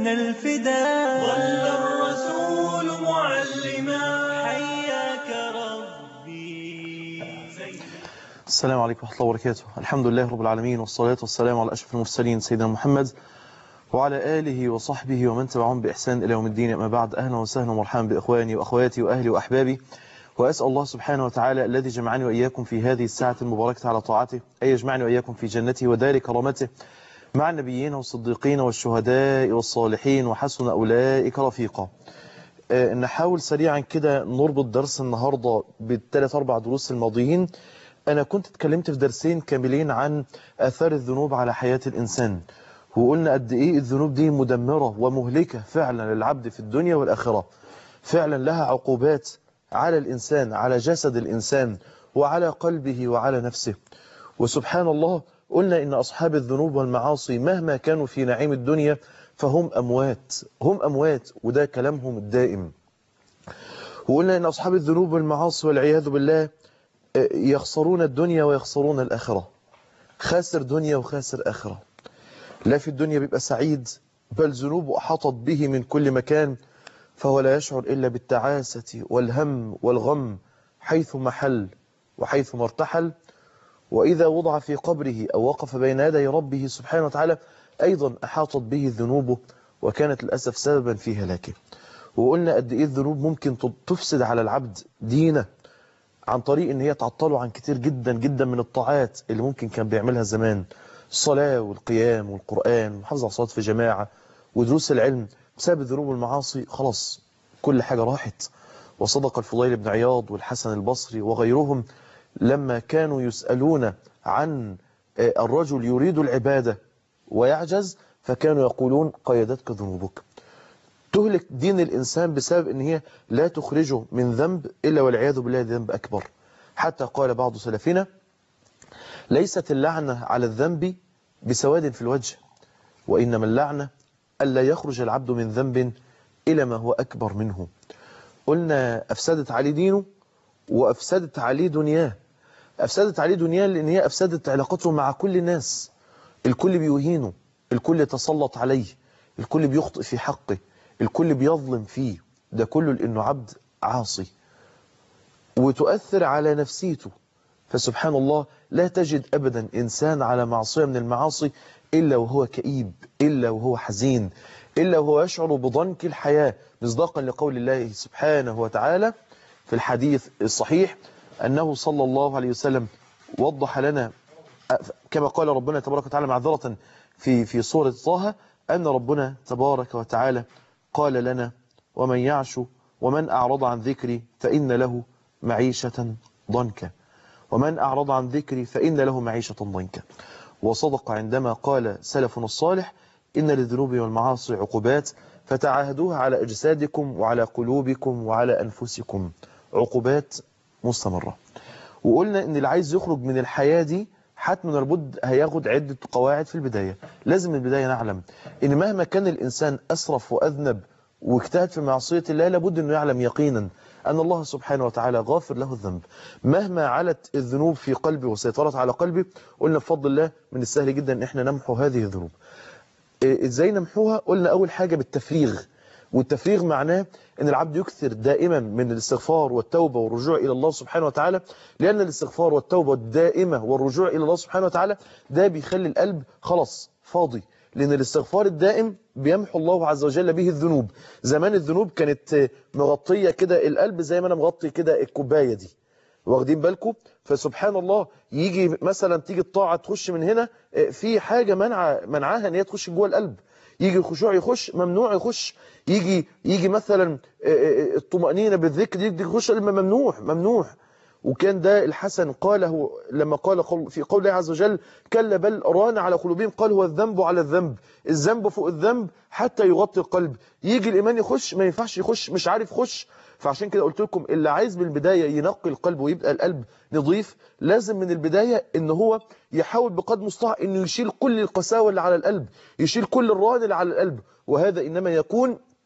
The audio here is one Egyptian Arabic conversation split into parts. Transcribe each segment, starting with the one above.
لنا الفداء ظل الرسول معلما حياك ربي السلام عليكم ورحمة الله وبركاته الحمد لله رب العالمين والصلاة والسلام على أشرف المرسلين سيدنا محمد وعلى آله وصحبه ومن تبعهم بإحسان إلى يوم الدين أما بعد أهلا وسهلا ومرحبا بإخواني وأخواتي وأهلي وأحبابي وأسأل الله سبحانه وتعالى الذي جمعني وإياكم في هذه الساعة المباركة على طاعته أن يجمعني وإياكم في جنته ودار كرامته مع النبيين والصديقين والشهداء والصالحين وحسن أولئك رفيقا آه، نحاول سريعا كده نربط درس النهاردة بالثلاث أربع دروس الماضيين أنا كنت اتكلمت في درسين كاملين عن آثار الذنوب على حياة الإنسان وقلنا قد إيه الذنوب دي مدمرة ومهلكة فعلا للعبد في الدنيا والآخرة فعلا لها عقوبات على الإنسان على جسد الإنسان وعلى قلبه وعلى نفسه وسبحان الله قلنا إن أصحاب الذنوب والمعاصي مهما كانوا في نعيم الدنيا فهم أموات هم أموات وده كلامهم الدائم وقلنا إن أصحاب الذنوب والمعاصي والعياذ بالله آه، يخسرون الدنيا ويخسرون الآخرة خاسر دنيا وخاسر آخرة لا في الدنيا بيبقى سعيد بل ذنوبه أحاطت به من كل مكان فهو لا يشعر إلا بالتعاسة والهم والغم حيث محل وحيث ما ارتحل وإذا وضع في قبره أو وقف بين يدي ربه سبحانه وتعالى أيضا أحاطت به ذنوبه وكانت للأسف سببا في هلاكه وقلنا قد إيه الذنوب ممكن تفسد على العبد دينه عن طريق ان هي تعطله عن كتير جدا جدا من الطاعات اللي ممكن كان بيعملها زمان الصلاة والقيام والقرآن وحفظ الصلاة في جماعة ودروس العلم بسبب الذنوب والمعاصي خلاص كل حاجة راحت وصدق الفضيل بن عياض والحسن البصري وغيرهم لما كانوا يسألون عن آه، الرجل يريد العبادة ويعجز فكانوا يقولون قيدتك ذنوبك تهلك دين الإنسان بسبب أن هي لا تخرجه من ذنب إلا والعياذ بالله ذنب أكبر حتى قال بعض سلفنا ليست اللعنة على الذنب بسواد في الوجه وإنما اللعنة ألا يخرج العبد من ذنب إلى ما هو أكبر منه قلنا أفسدت عليه دينه وأفسدت عليه دنياه أفسدت عليه دنياه لأن هي أفسدت علاقته مع كل الناس الكل بيهينه الكل يتسلط عليه الكل بيخطئ في حقه الكل بيظلم فيه ده كله لأنه عبد عاصي وتؤثر على نفسيته فسبحان الله لا تجد أبدا إنسان على معصية من المعاصي إلا وهو كئيب إلا وهو حزين إلا وهو يشعر بضنك الحياة مصداقا لقول الله سبحانه وتعالى في الحديث الصحيح أنه صلى الله عليه وسلم وضح لنا كما قال ربنا تبارك وتعالى معذرة في في سورة طه أن ربنا تبارك وتعالى قال لنا ومن يعش ومن أعرض عن ذكري فإن له معيشة ضنكا ومن أعرض عن ذكري فإن له معيشة ضنكا وصدق عندما قال سلفنا الصالح إن للذنوب والمعاصي عقوبات فتعاهدوها على أجسادكم وعلى قلوبكم وعلى أنفسكم عقوبات مستمرة وقلنا إن اللي عايز يخرج من الحياة دي حتما لابد هياخد عدة قواعد في البداية لازم من البداية نعلم إن مهما كان الإنسان أسرف وأذنب واجتهد في معصية الله لابد أنه يعلم يقينا أن الله سبحانه وتعالى غافر له الذنب مهما علت الذنوب في قلبي وسيطرت على قلبي قلنا بفضل الله من السهل جدا أن احنا نمحو هذه الذنوب إيه ازاي نمحوها قلنا أول حاجة بالتفريغ والتفريغ معناه أن العبد يكثر دائما من الاستغفار والتوبة والرجوع إلى الله سبحانه وتعالى لأن الاستغفار والتوبة الدائمة والرجوع إلى الله سبحانه وتعالى ده بيخلي القلب خلاص فاضي لأن الاستغفار الدائم بيمحو الله عز وجل به الذنوب زمان الذنوب كانت مغطية كده القلب زي ما أنا مغطي كده الكوباية دي واخدين بالكم فسبحان الله يجي مثلا تيجي الطاعة تخش من هنا في حاجة منع منعها ان هي تخش جوه القلب يجي الخشوع يخش ممنوع يخش يجي يجي مثلا الطمأنينة بالذكر يجي يخش ممنوع ممنوع وكان ده الحسن قاله لما قال في قول الله عز وجل كلا بل ران على قلوبهم قال هو الذنب على الذنب الذنب فوق الذنب حتى يغطي القلب يجي الإيمان يخش ما ينفعش يخش مش عارف يخش فعشان كده قلت لكم اللي عايز من البداية ينقي القلب ويبقى القلب نظيف لازم من البداية ان هو يحاول بقدر مستطاع انه يشيل كل القساوة اللي على القلب يشيل كل الران اللي على القلب وهذا انما يكون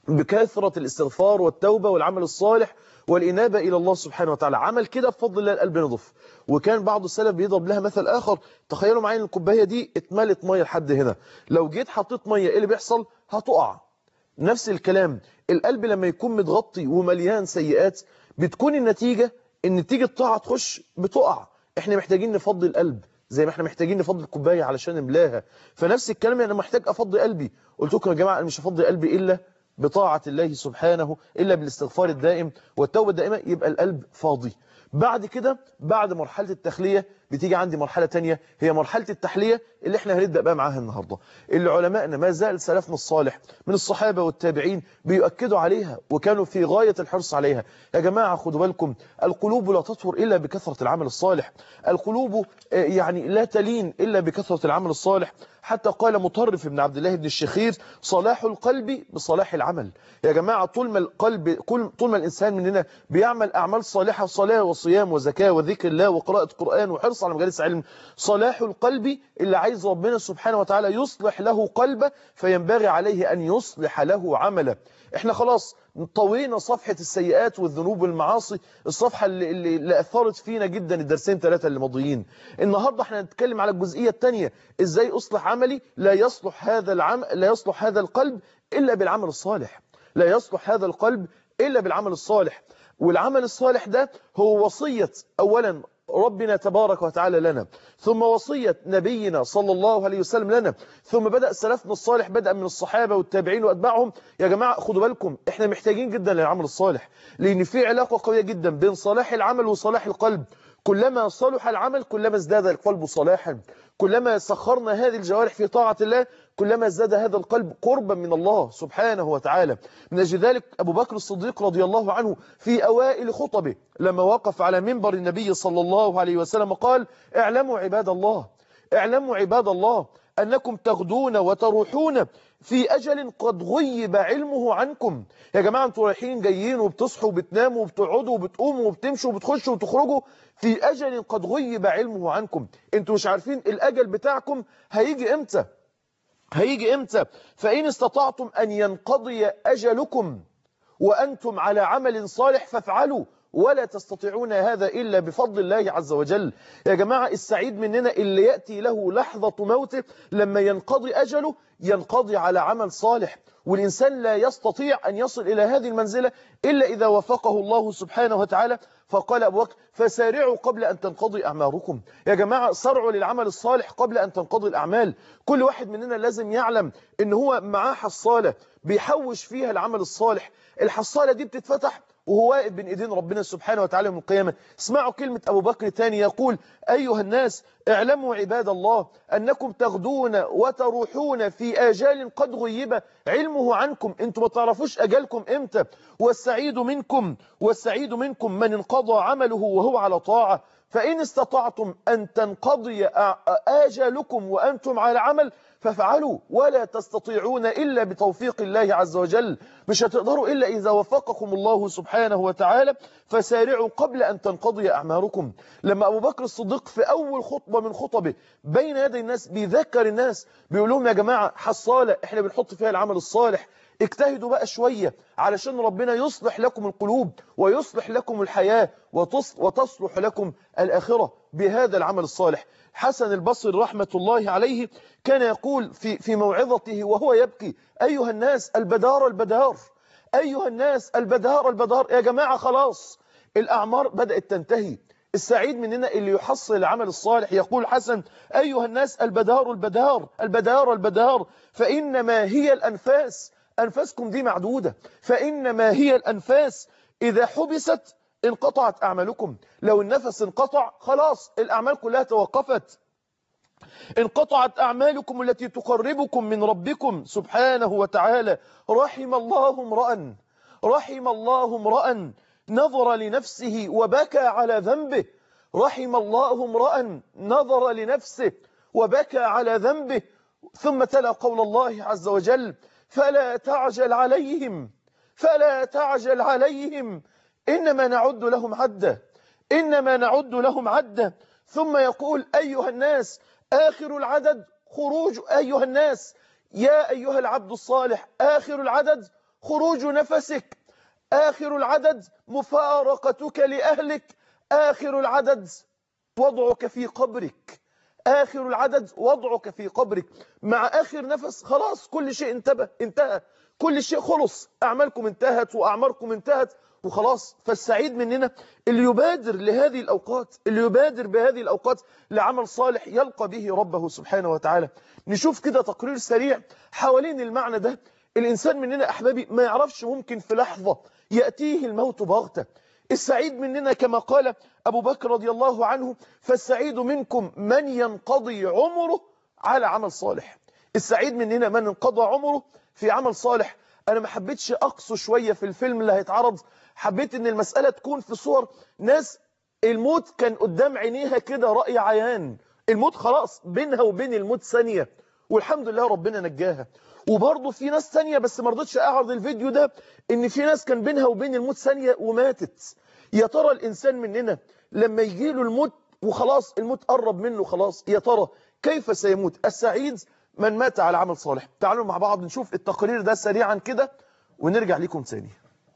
بكثرة الاستغفار والتوبة والعمل الصالح والإنابة إلى الله سبحانه وتعالى عمل كده بفضل الله القلب نضف وكان بعض السلف بيضرب لها مثل آخر تخيلوا معايا إن الكوباية دي اتملت مية لحد هنا لو جيت حطيت مية إيه اللي بيحصل هتقع نفس الكلام القلب لما يكون متغطي ومليان سيئات بتكون النتيجة ان تيجي الطاعة تخش بتقع احنا محتاجين نفضي القلب زي ما احنا محتاجين نفضي الكوباية علشان نملاها فنفس الكلام انا محتاج افضي قلبي قلت لكم يا جماعة انا مش هفضي قلبي الا بطاعة الله سبحانه إلا بالاستغفار الدائم والتوبة الدائمة يبقى القلب فاضي بعد كده بعد مرحلة التخلية بتيجي عندي مرحلة تانية هي مرحلة التحلية اللي احنا هنبدأ بقى معاها النهاردة اللي علمائنا ما زال سلفنا الصالح من الصحابة والتابعين بيؤكدوا عليها وكانوا في غاية الحرص عليها يا جماعة خدوا بالكم القلوب لا تطهر إلا بكثرة العمل الصالح القلوب يعني لا تلين إلا بكثرة العمل الصالح حتى قال مطرف بن عبد الله بن الشخير صلاح القلب بصلاح العمل يا جماعة طول ما القلب كل طول ما الإنسان مننا بيعمل أعمال صالحة صلاة وصيام وزكاة وذكر الله وقراءة قرآن وحرص على مجالس علم صلاح القلب اللي عايز ربنا سبحانه وتعالى يصلح له قلبه فينبغي عليه أن يصلح له عمله احنا خلاص طوينا صفحة السيئات والذنوب والمعاصي الصفحة اللي, اللي, اللي أثرت فينا جدا الدرسين ثلاثة اللي ماضيين النهاردة احنا هنتكلم على الجزئية الثانية ازاي أصلح عملي لا يصلح هذا العمل لا يصلح هذا القلب إلا بالعمل الصالح لا يصلح هذا القلب إلا بالعمل الصالح والعمل الصالح ده هو وصية أولا ربنا تبارك وتعالى لنا ثم وصية نبينا صلى الله عليه وسلم لنا ثم بدأ سلفنا الصالح بدأ من الصحابة والتابعين وأتباعهم يا جماعة خدوا بالكم احنا محتاجين جدا للعمل الصالح لأن في علاقة قوية جدا بين صلاح العمل وصلاح القلب كلما صلح العمل كلما ازداد القلب صلاحا كلما سخرنا هذه الجوارح في طاعة الله كلما ازداد هذا القلب قربا من الله سبحانه وتعالى من أجل ذلك أبو بكر الصديق رضي الله عنه في أوائل خطبه لما وقف على منبر النبي صلى الله عليه وسلم قال اعلموا عباد الله اعلموا عباد الله أنكم تغدون وتروحون في أجل قد غيب علمه عنكم يا جماعة انتوا رايحين جايين وبتصحوا وبتناموا وبتقعدوا وبتقوموا وبتمشوا وبتخشوا وتخرجوا في أجل قد غيب علمه عنكم انتوا مش عارفين الأجل بتاعكم هيجي امتى هيجي امتى فإن استطعتم أن ينقضي أجلكم وأنتم على عمل صالح فافعلوا ولا تستطيعون هذا إلا بفضل الله عز وجل يا جماعة السعيد مننا اللي يأتي له لحظة موته لما ينقضي أجله ينقضي على عمل صالح والإنسان لا يستطيع أن يصل إلى هذه المنزلة إلا إذا وفقه الله سبحانه وتعالى فقال أبو بكر فسارعوا قبل أن تنقضي أعماركم يا جماعة سرعوا للعمل الصالح قبل أن تنقضي الأعمال كل واحد مننا لازم يعلم إن هو معاه حصالة بيحوش فيها العمل الصالح الحصالة دي بتتفتح وهو واقف بين ايدين ربنا سبحانه وتعالى يوم القيامة اسمعوا كلمة أبو بكر تاني يقول أيها الناس اعلموا عباد الله أنكم تغدون وتروحون في آجال قد غيب علمه عنكم انتم ما تعرفوش أجالكم امتى والسعيد منكم والسعيد منكم من انقضى عمله وهو على طاعة فإن استطعتم أن تنقضي آجالكم وأنتم على عمل فافعلوا ولا تستطيعون إلا بتوفيق الله عز وجل مش هتقدروا إلا إذا وفقكم الله سبحانه وتعالى فسارعوا قبل أن تنقضي أعماركم لما أبو بكر الصديق في أول خطبة من خطبه بين يدي الناس بيذكر الناس بيقول لهم يا جماعة حصالة احنا بنحط فيها العمل الصالح اجتهدوا بقى شوية علشان ربنا يصلح لكم القلوب ويصلح لكم الحياة وتصلح لكم الآخرة بهذا العمل الصالح حسن البصري رحمة الله عليه كان يقول في, في موعظته وهو يبكي أيها الناس البدار البدار أيها الناس البدار البدار يا جماعة خلاص الأعمار بدأت تنتهي السعيد مننا اللي يحصل العمل الصالح يقول حسن أيها الناس البدار البدار البدار البدار فإنما هي الأنفاس أنفاسكم دي معدودة فإنما هي الأنفاس إذا حبست انقطعت أعمالكم لو النفس انقطع خلاص الأعمال كلها توقفت انقطعت أعمالكم التي تقربكم من ربكم سبحانه وتعالى رحم الله امرأ رحم الله امرأ نظر لنفسه وبكى على ذنبه رحم الله امرأ نظر لنفسه وبكى على ذنبه ثم تلا قول الله عز وجل فلا تعجل عليهم فلا تعجل عليهم إنما نعد لهم عدة إنما نعد لهم عدة ثم يقول أيها الناس آخر العدد خروج أيها الناس يا أيها العبد الصالح آخر العدد خروج نفسك آخر العدد مفارقتك لأهلك آخر العدد وضعك في قبرك آخر العدد وضعك في قبرك مع آخر نفس خلاص كل شيء انتبه انتهى كل شيء خلص أعمالكم انتهت وأعماركم انتهت وخلاص فالسعيد مننا اللي يبادر لهذه الأوقات اللي يبادر بهذه الأوقات لعمل صالح يلقى به ربه سبحانه وتعالى نشوف كده تقرير سريع حوالين المعنى ده الإنسان مننا أحبابي ما يعرفش ممكن في لحظة يأتيه الموت بغتة السعيد مننا كما قال أبو بكر رضي الله عنه فالسعيد منكم من ينقضي عمره على عمل صالح السعيد مننا من انقضى عمره في عمل صالح أنا ما حبيتش أقصو شوية في الفيلم اللي هيتعرض حبيت ان المسألة تكون في صور ناس الموت كان قدام عينيها كده رأي عيان الموت خلاص بينها وبين الموت ثانية والحمد لله ربنا نجاها وبرضه في ناس ثانية بس ما رضيتش اعرض الفيديو ده ان في ناس كان بينها وبين الموت ثانية وماتت يا ترى الانسان مننا لما يجي له الموت وخلاص الموت قرب منه خلاص يا ترى كيف سيموت السعيد من مات على عمل صالح تعالوا مع بعض نشوف التقرير ده سريعا كده ونرجع لكم تاني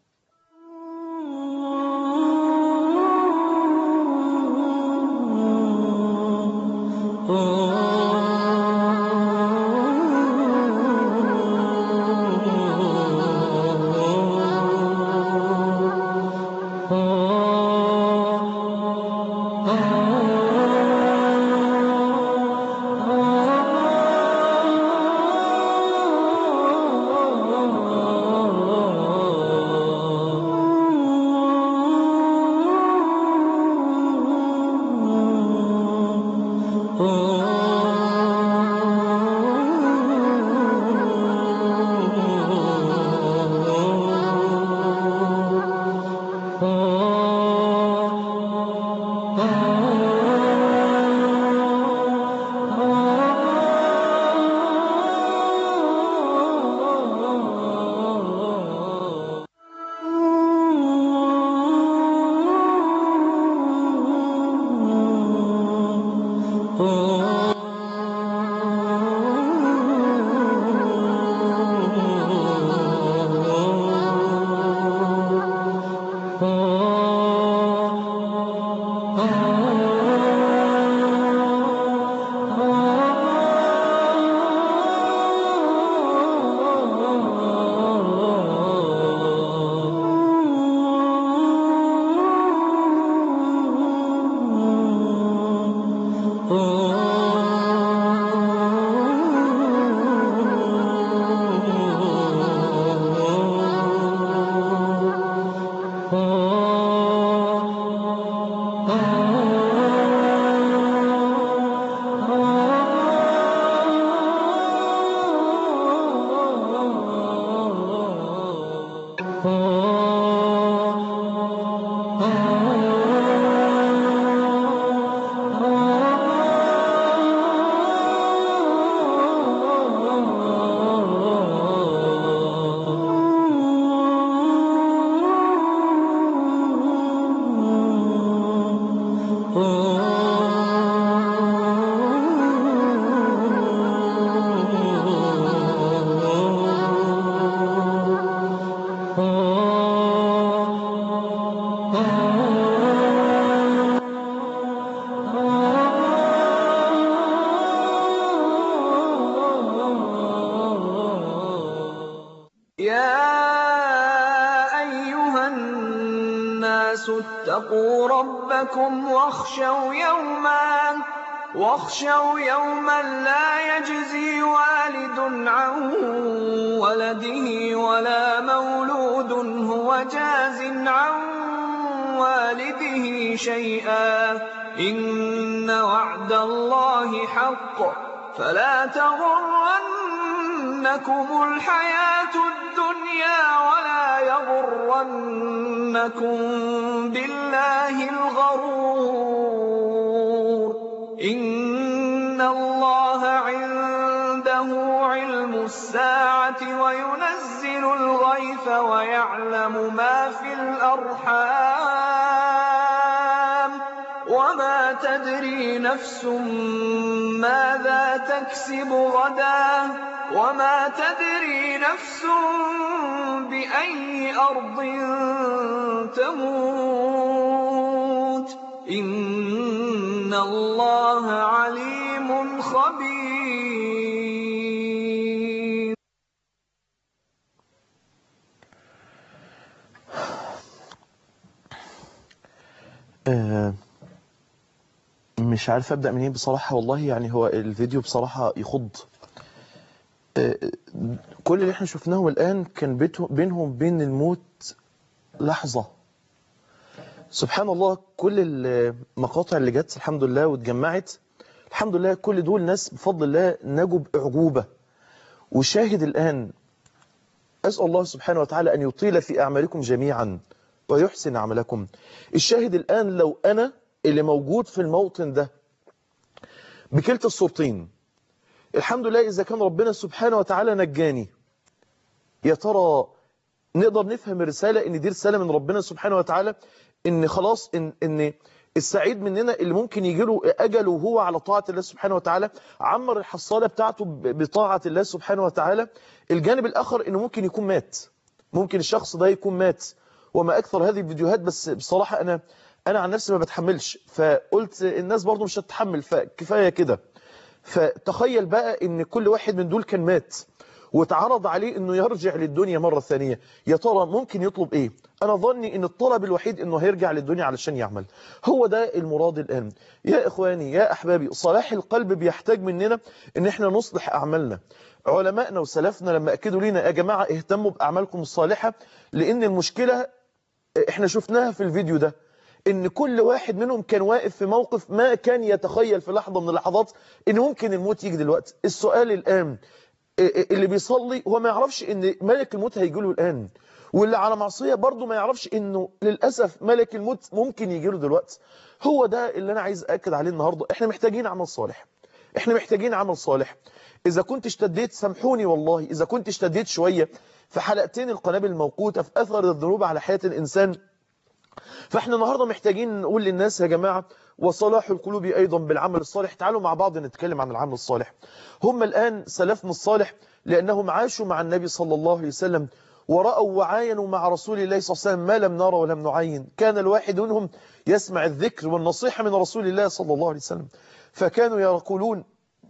اتقوا ربكم واخشوا يوما واخشوا يوما لا يجزي والد عن ولده ولا مولود هو جاز عن والده شيئا إن وعد الله حق فلا تغرنكم الحياة الدنيا ولا يغرنكم بالله الغرور إن الله عنده علم الساعة وينزل الغيث ويعلم ما في الأرحام وما تدري نفس ماذا تكسب غدا وما تدري نفس بأي أرض تموت إن الله عليم خبير آه، مش عارف ابدا منين بصراحه والله يعني هو الفيديو بصراحه يخض آه، كل اللي احنا شفناه الان كان بيته- بينهم بين الموت لحظه سبحان الله كل المقاطع اللي جت الحمد لله واتجمعت الحمد لله كل دول ناس بفضل الله نجوا باعجوبه وشاهد الان اسال الله سبحانه وتعالى ان يطيل في اعمالكم جميعا ويحسن عملكم الشاهد الآن لو أنا اللي موجود في الموطن ده بكلتا الصورتين الحمد لله إذا كان ربنا سبحانه وتعالى نجاني يا ترى نقدر نفهم الرسالة إن دي رسالة من ربنا سبحانه وتعالى إن خلاص إن, إن السعيد مننا اللي ممكن يجي له أجله وهو على طاعة الله سبحانه وتعالى عمر الحصالة بتاعته ب- بطاعة الله سبحانه وتعالى الجانب الآخر إنه ممكن يكون مات ممكن الشخص ده يكون مات وما أكثر هذه الفيديوهات بس بصراحة أنا أنا عن نفسي ما بتحملش فقلت الناس برضو مش هتتحمل فكفاية كده فتخيل بقى ان كل واحد من دول كان مات واتعرض عليه انه يرجع للدنيا مرة ثانية يا ترى ممكن يطلب ايه انا ظني ان الطلب الوحيد انه هيرجع للدنيا علشان يعمل هو ده المراد الان يا اخواني يا احبابي صلاح القلب بيحتاج مننا ان احنا نصلح اعمالنا علمائنا وسلفنا لما اكدوا لنا يا جماعة اهتموا باعمالكم الصالحة لان المشكلة احنا شفناها في الفيديو ده ان كل واحد منهم كان واقف في موقف ما كان يتخيل في لحظة من اللحظات ان ممكن الموت يجي دلوقتي السؤال الان اللي بيصلي هو ما يعرفش ان ملك الموت هيجي له الان واللي على معصية برضه ما يعرفش انه للأسف ملك الموت ممكن يجي له دلوقتي هو ده اللي انا عايز اكد عليه النهاردة احنا محتاجين عمل صالح احنا محتاجين عمل صالح اذا كنت اشتديت سامحوني والله اذا كنت اشتديت شوية في حلقتين القنابل الموقوتة في اثر الذنوب على حياة الانسان فاحنا النهاردة محتاجين نقول للناس يا جماعة وصلاح القلوب أيضا بالعمل الصالح تعالوا مع بعض نتكلم عن العمل الصالح هم الآن سلفنا الصالح لأنهم عاشوا مع النبي صلى الله عليه وسلم ورأوا وعاينوا مع رسول الله صلى الله عليه وسلم ما لم نرى ولم نعين كان الواحد منهم يسمع الذكر والنصيحة من رسول الله صلى الله عليه وسلم فكانوا يقولون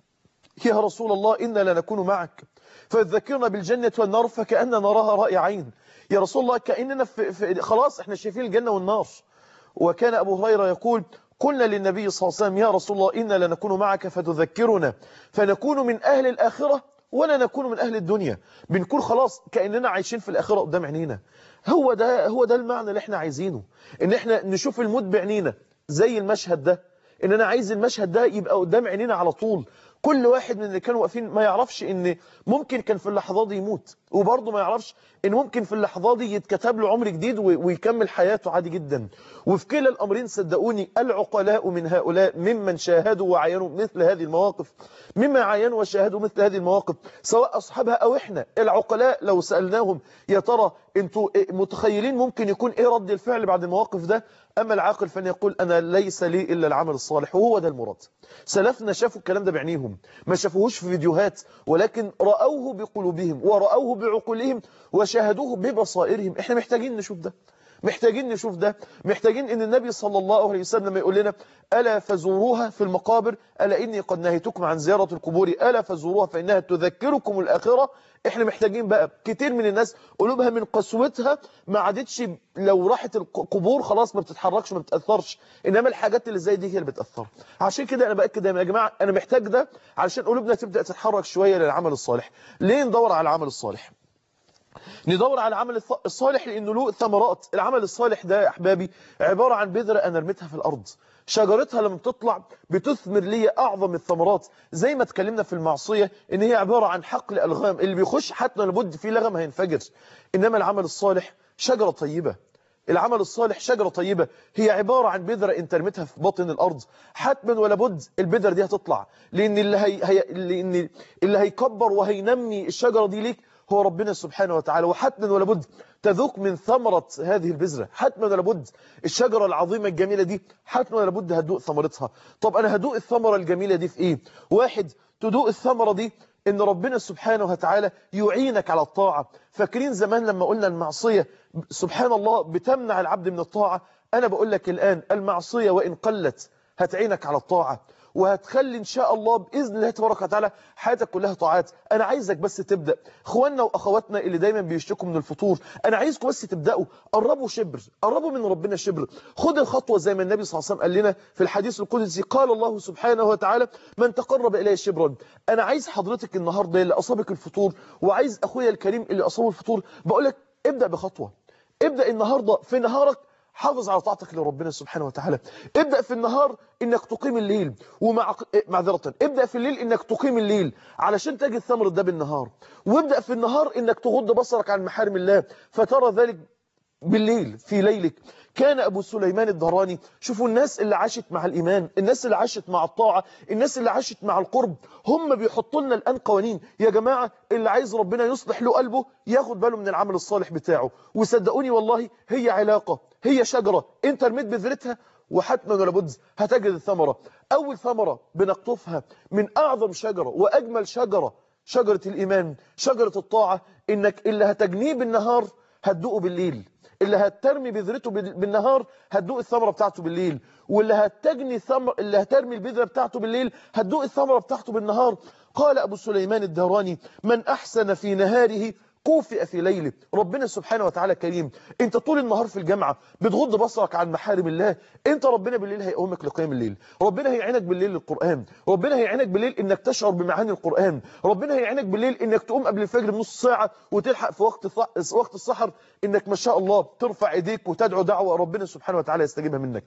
يا رسول الله إنا لنكون معك فذكرنا بالجنة والنار فكأننا نراها رأي عين يا رسول الله كأننا في في خلاص احنا شايفين الجنة والنار وكان أبو هريرة يقول قلنا للنبي صلى الله عليه وسلم يا رسول الله إنا لنكون معك فتذكرنا فنكون من أهل الآخرة ولا نكون من أهل الدنيا بنكون خلاص كأننا عايشين في الآخرة قدام عينينا هو ده هو ده المعنى اللي احنا عايزينه ان احنا نشوف الموت بعينينا زي المشهد ده ان انا عايز المشهد ده يبقى قدام عينينا على طول كل واحد من اللي كانوا واقفين ما يعرفش ان ممكن كان في اللحظة دي يموت وبرضه ما يعرفش ان ممكن في اللحظة دي يتكتب له عمر جديد ويكمل حياته عادي جدا وفي كلا الامرين صدقوني العقلاء من هؤلاء ممن شاهدوا وعاينوا مثل هذه المواقف مما عاينوا وشاهدوا مثل هذه المواقف سواء اصحابها او احنا العقلاء لو سألناهم يا ترى انتوا متخيلين ممكن يكون ايه رد الفعل بعد المواقف ده اما العاقل فان يقول انا ليس لي الا العمل الصالح وهو ده المراد سلفنا شافوا الكلام ده بعينيهم ما شافوهوش في فيديوهات ولكن رأوه بقلوبهم ورأوه بعقولهم وشاهدوه ببصائرهم احنا محتاجين نشوف ده محتاجين نشوف ده محتاجين ان النبي صلى الله عليه وسلم يقول لنا ألا فزوروها في المقابر ألا إني قد نهيتكم عن زيارة القبور ألا فزوروها فإنها تذكركم الآخرة احنا محتاجين بقى كتير من الناس قلوبها من قسوتها ما عادتش لو راحت القبور خلاص ما بتتحركش ما بتأثرش إنما الحاجات اللي زي دي هي اللي بتأثر عشان كده أنا بأكد يا جماعة أنا محتاج ده علشان قلوبنا تبدأ تتحرك شوية للعمل الصالح ليه ندور على العمل الصالح ندور على العمل الصالح لأنه له ثمرات العمل الصالح ده يا أحبابي عبارة عن بذرة أنا رميتها في الأرض شجرتها لما بتطلع بتثمر لي أعظم الثمرات زي ما اتكلمنا في المعصية إن هي عبارة عن حقل ألغام اللي بيخش حتى لابد فيه لغم هينفجر إنما العمل الصالح شجرة طيبة العمل الصالح شجرة طيبة هي عبارة عن بذرة انت رميتها في باطن الأرض حتما ولا بد البذرة دي هتطلع لأن اللي, هي... هي... لأن اللي هيكبر وهينمي الشجرة دي ليك هو ربنا سبحانه وتعالى وحتما ولا بد تذوق من ثمرة هذه البذرة حتما ولا بد الشجرة العظيمة الجميلة دي حتما ولا بد هتدوق ثمرتها طب أنا هدوق الثمرة الجميلة دي في إيه واحد تدوق الثمرة دي ان ربنا سبحانه وتعالى يعينك على الطاعة فاكرين زمان لما قلنا المعصية سبحان الله بتمنع العبد من الطاعة انا بقول لك الان المعصية وان قلت هتعينك على الطاعة وهتخلي ان شاء الله باذن الله تبارك وتعالى حياتك كلها طاعات انا عايزك بس تبدا اخواننا واخواتنا اللي دايما بيشتكوا من الفطور انا عايزكم بس تبداوا قربوا شبر قربوا من ربنا شبر خد الخطوه زي ما النبي صلى الله عليه وسلم قال لنا في الحديث القدسي قال الله سبحانه وتعالى من تقرب الي شبرا انا عايز حضرتك النهارده اللي اصابك الفطور وعايز اخويا الكريم اللي اصابه الفطور بقول لك ابدا بخطوه ابدا النهارده في نهارك حافظ على طاعتك لربنا سبحانه وتعالى ابدأ في النهار انك تقيم الليل ومع معذرة ابدأ في الليل انك تقيم الليل علشان تجد ثمرة ده بالنهار وابدأ في النهار انك تغض بصرك عن محارم الله فترى ذلك بالليل في ليلك كان أبو سليمان الدهراني شوفوا الناس اللي عاشت مع الإيمان الناس اللي عاشت مع الطاعة الناس اللي عاشت مع القرب هم بيحطوا لنا الآن قوانين يا جماعة اللي عايز ربنا يصلح له قلبه ياخد باله من العمل الصالح بتاعه وصدقوني والله هي علاقة هي شجرة انت رميت بذرتها وحتما ولا بد هتجد الثمرة أول ثمرة بنقطفها من أعظم شجرة وأجمل شجرة شجرة الإيمان شجرة الطاعة إنك اللي هتجنيه بالنهار هتدوقه بالليل اللي هترمي بذرته بالنهار هتدوق الثمرة بتاعته بالليل واللي هتجني ثمر اللي هترمي البذرة بتاعته بالليل هتدوق الثمرة بتاعته بالنهار قال أبو سليمان الدهراني من أحسن في نهاره كوفئ في ليله ربنا سبحانه وتعالى كريم انت طول النهار في الجامعة بتغض بصرك عن محارم الله انت ربنا بالليل هيقومك لقيام الليل ربنا هيعينك بالليل للقرآن ربنا هيعينك بالليل انك تشعر بمعاني القرآن ربنا هيعينك بالليل انك تقوم قبل الفجر بنص ساعة وتلحق في وقت وقت السحر انك ما شاء الله ترفع ايديك وتدعو دعوة ربنا سبحانه وتعالى يستجيبها منك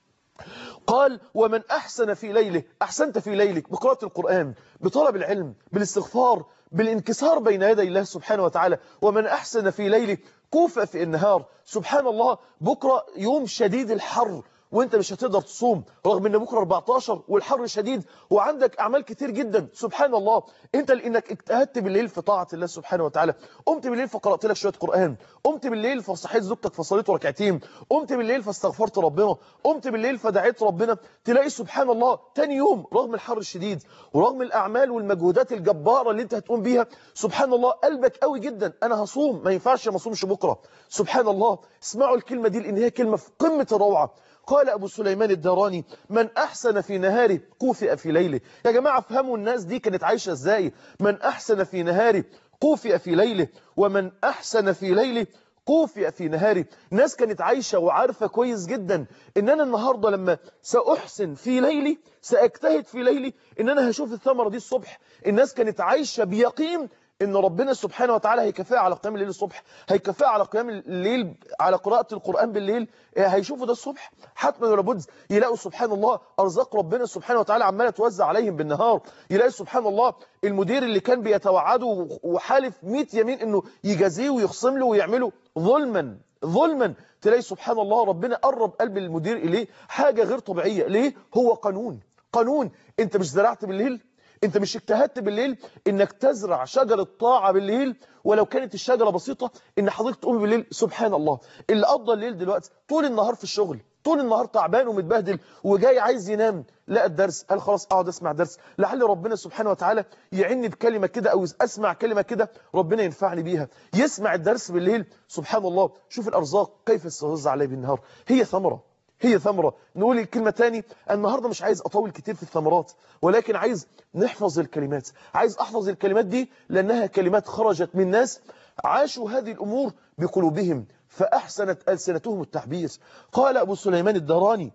قال ومن أحسن في ليله أحسنت في ليلك بقراءة القرآن بطلب العلم بالاستغفار بالانكسار بين يدي الله سبحانه وتعالى ومن أحسن في ليله كوفة في النهار سبحان الله بكرة يوم شديد الحر وانت مش هتقدر تصوم رغم ان بكره 14 والحر شديد وعندك اعمال كتير جدا سبحان الله انت لانك اجتهدت بالليل في طاعه الله سبحانه وتعالى قمت بالليل فقرات لك شويه قران قمت بالليل فصحيت زوجتك فصليت ركعتين قمت بالليل فاستغفرت ربنا قمت بالليل فدعيت ربنا تلاقي سبحان الله تاني يوم رغم الحر الشديد ورغم الاعمال والمجهودات الجباره اللي انت هتقوم بيها سبحان الله قلبك قوي جدا انا هصوم ما ينفعش ما اصومش بكره سبحان الله اسمعوا الكلمه دي لان هي كلمه في قمه الروعه قال أبو سليمان الداراني من أحسن في نهاره كوفئ في ليله يا جماعة افهموا الناس دي كانت عايشة ازاي من أحسن في نهاره كوفئ في ليله ومن أحسن في ليله كوفئ في نهاره ناس كانت عايشة وعارفة كويس جدا ان انا النهاردة لما سأحسن في ليلي سأجتهد في ليلي ان انا هشوف الثمرة دي الصبح الناس كانت عايشة بيقين ان ربنا سبحانه وتعالى هيكافئها على قيام الليل الصبح هيكافئها على قيام الليل على قراءة القرآن بالليل هيشوفوا ده الصبح حتما ولا بد يلاقوا سبحان الله ارزاق ربنا سبحانه وتعالى عماله توزع عليهم بالنهار يلاقي سبحان الله المدير اللي كان بيتوعده وحالف 100 يمين انه يجازيه ويخصم له ويعمله ظلما ظلما تلاقي سبحان الله ربنا قرب قلب المدير اليه حاجة غير طبيعية ليه هو قانون قانون انت مش زرعت بالليل انت مش اجتهدت بالليل انك تزرع شجرة طاعة بالليل ولو كانت الشجرة بسيطة ان حضرتك تقوم بالليل سبحان الله اللي قضى الليل دلوقتي طول النهار في الشغل طول النهار تعبان ومتبهدل وجاي عايز ينام لا الدرس قال خلاص اقعد اسمع درس لعل ربنا سبحانه وتعالى يعني بكلمة كده او اسمع كلمة كده ربنا ينفعني بيها يسمع الدرس بالليل سبحان الله شوف الارزاق كيف تستوزع عليه بالنهار هي ثمرة هي ثمرة نقول الكلمة تاني النهاردة مش عايز أطول كتير في الثمرات ولكن عايز نحفظ الكلمات عايز أحفظ الكلمات دي لأنها كلمات خرجت من ناس عاشوا هذه الأمور بقلوبهم فأحسنت ألسنتهم التعبير قال أبو سليمان الدراني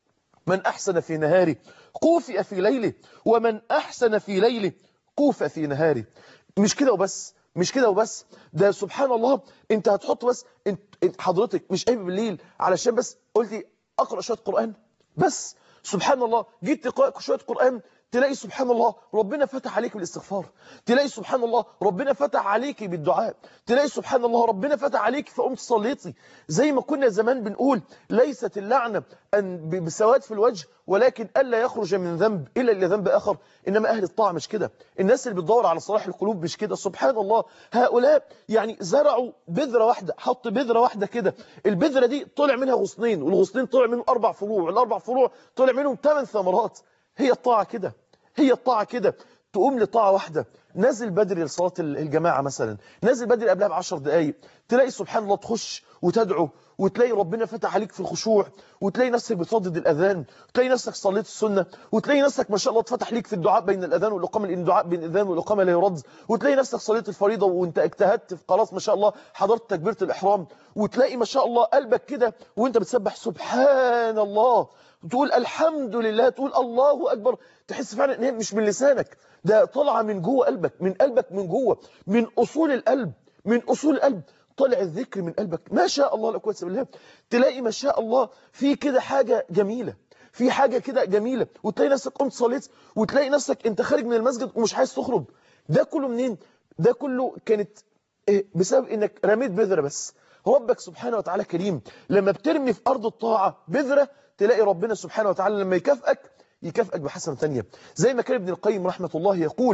من أحسن في نهاره كوفئ في ليله ومن أحسن في ليله كوفئ في نهاره مش كده وبس مش كده وبس ده سبحان الله انت هتحط بس انت حضرتك مش قايم بالليل علشان بس قلتي اقرا شويه قران بس سبحان الله جيت تقرا شويه قران تلاقي سبحان الله ربنا فتح عليك بالاستغفار تلاقي سبحان الله ربنا فتح عليك بالدعاء تلاقي سبحان الله ربنا فتح عليك فقمت صليتي زي ما كنا زمان بنقول ليست اللعنة أن ب- بسواد في الوجه ولكن ألا يخرج من ذنب إلا إلى ذنب آخر إنما أهل الطاعة مش كده الناس اللي بتدور على صلاح القلوب مش كده سبحان الله هؤلاء يعني زرعوا بذرة واحدة حط بذرة واحدة كده البذرة دي طلع منها غصنين والغصنين طلع منهم أربع فروع والأربع فروع طلع منهم ثمان ثمرات هي الطاعة كده هي الطاعة كده تقوم لطاعة واحدة نازل بدري لصلاة الجماعة مثلا نازل بدري قبلها بعشر دقايق تلاقي سبحان الله تخش وتدعو وتلاقي ربنا فتح عليك في الخشوع وتلاقي نفسك بتردد الأذان وتلاقي نفسك صليت السنة وتلاقي نفسك ما شاء الله اتفتح ليك في الدعاء بين الأذان والإقامة لأن الدعاء بين الأذان والإقامة لا يرد وتلاقي نفسك صليت الفريضة وانت اجتهدت في خلاص ما شاء الله حضرت تكبيرة الإحرام وتلاقي ما شاء الله قلبك كده وانت بتسبح سبحان الله تقول الحمد لله تقول الله أكبر تحس فعلا ان هي مش من لسانك ده طالعه من جوه قلبك من قلبك من جوه من أصول القلب من أصول القلب طلع الذكر من قلبك ما شاء الله لا قوه الا بالله تلاقي ما شاء الله في كده حاجة جميلة في حاجة كده جميلة وتلاقي نفسك قمت صليت وتلاقي نفسك انت خارج من المسجد ومش عايز تخرج ده كله منين ده كله كانت إيه؟ بسبب انك رميت بذرة بس ربك سبحانه وتعالى كريم لما بترمي في أرض الطاعة بذرة تلاقي ربنا سبحانه وتعالى لما يكافئك يكافئك بحسنة ثانية زي ما كان ابن القيم رحمة الله يقول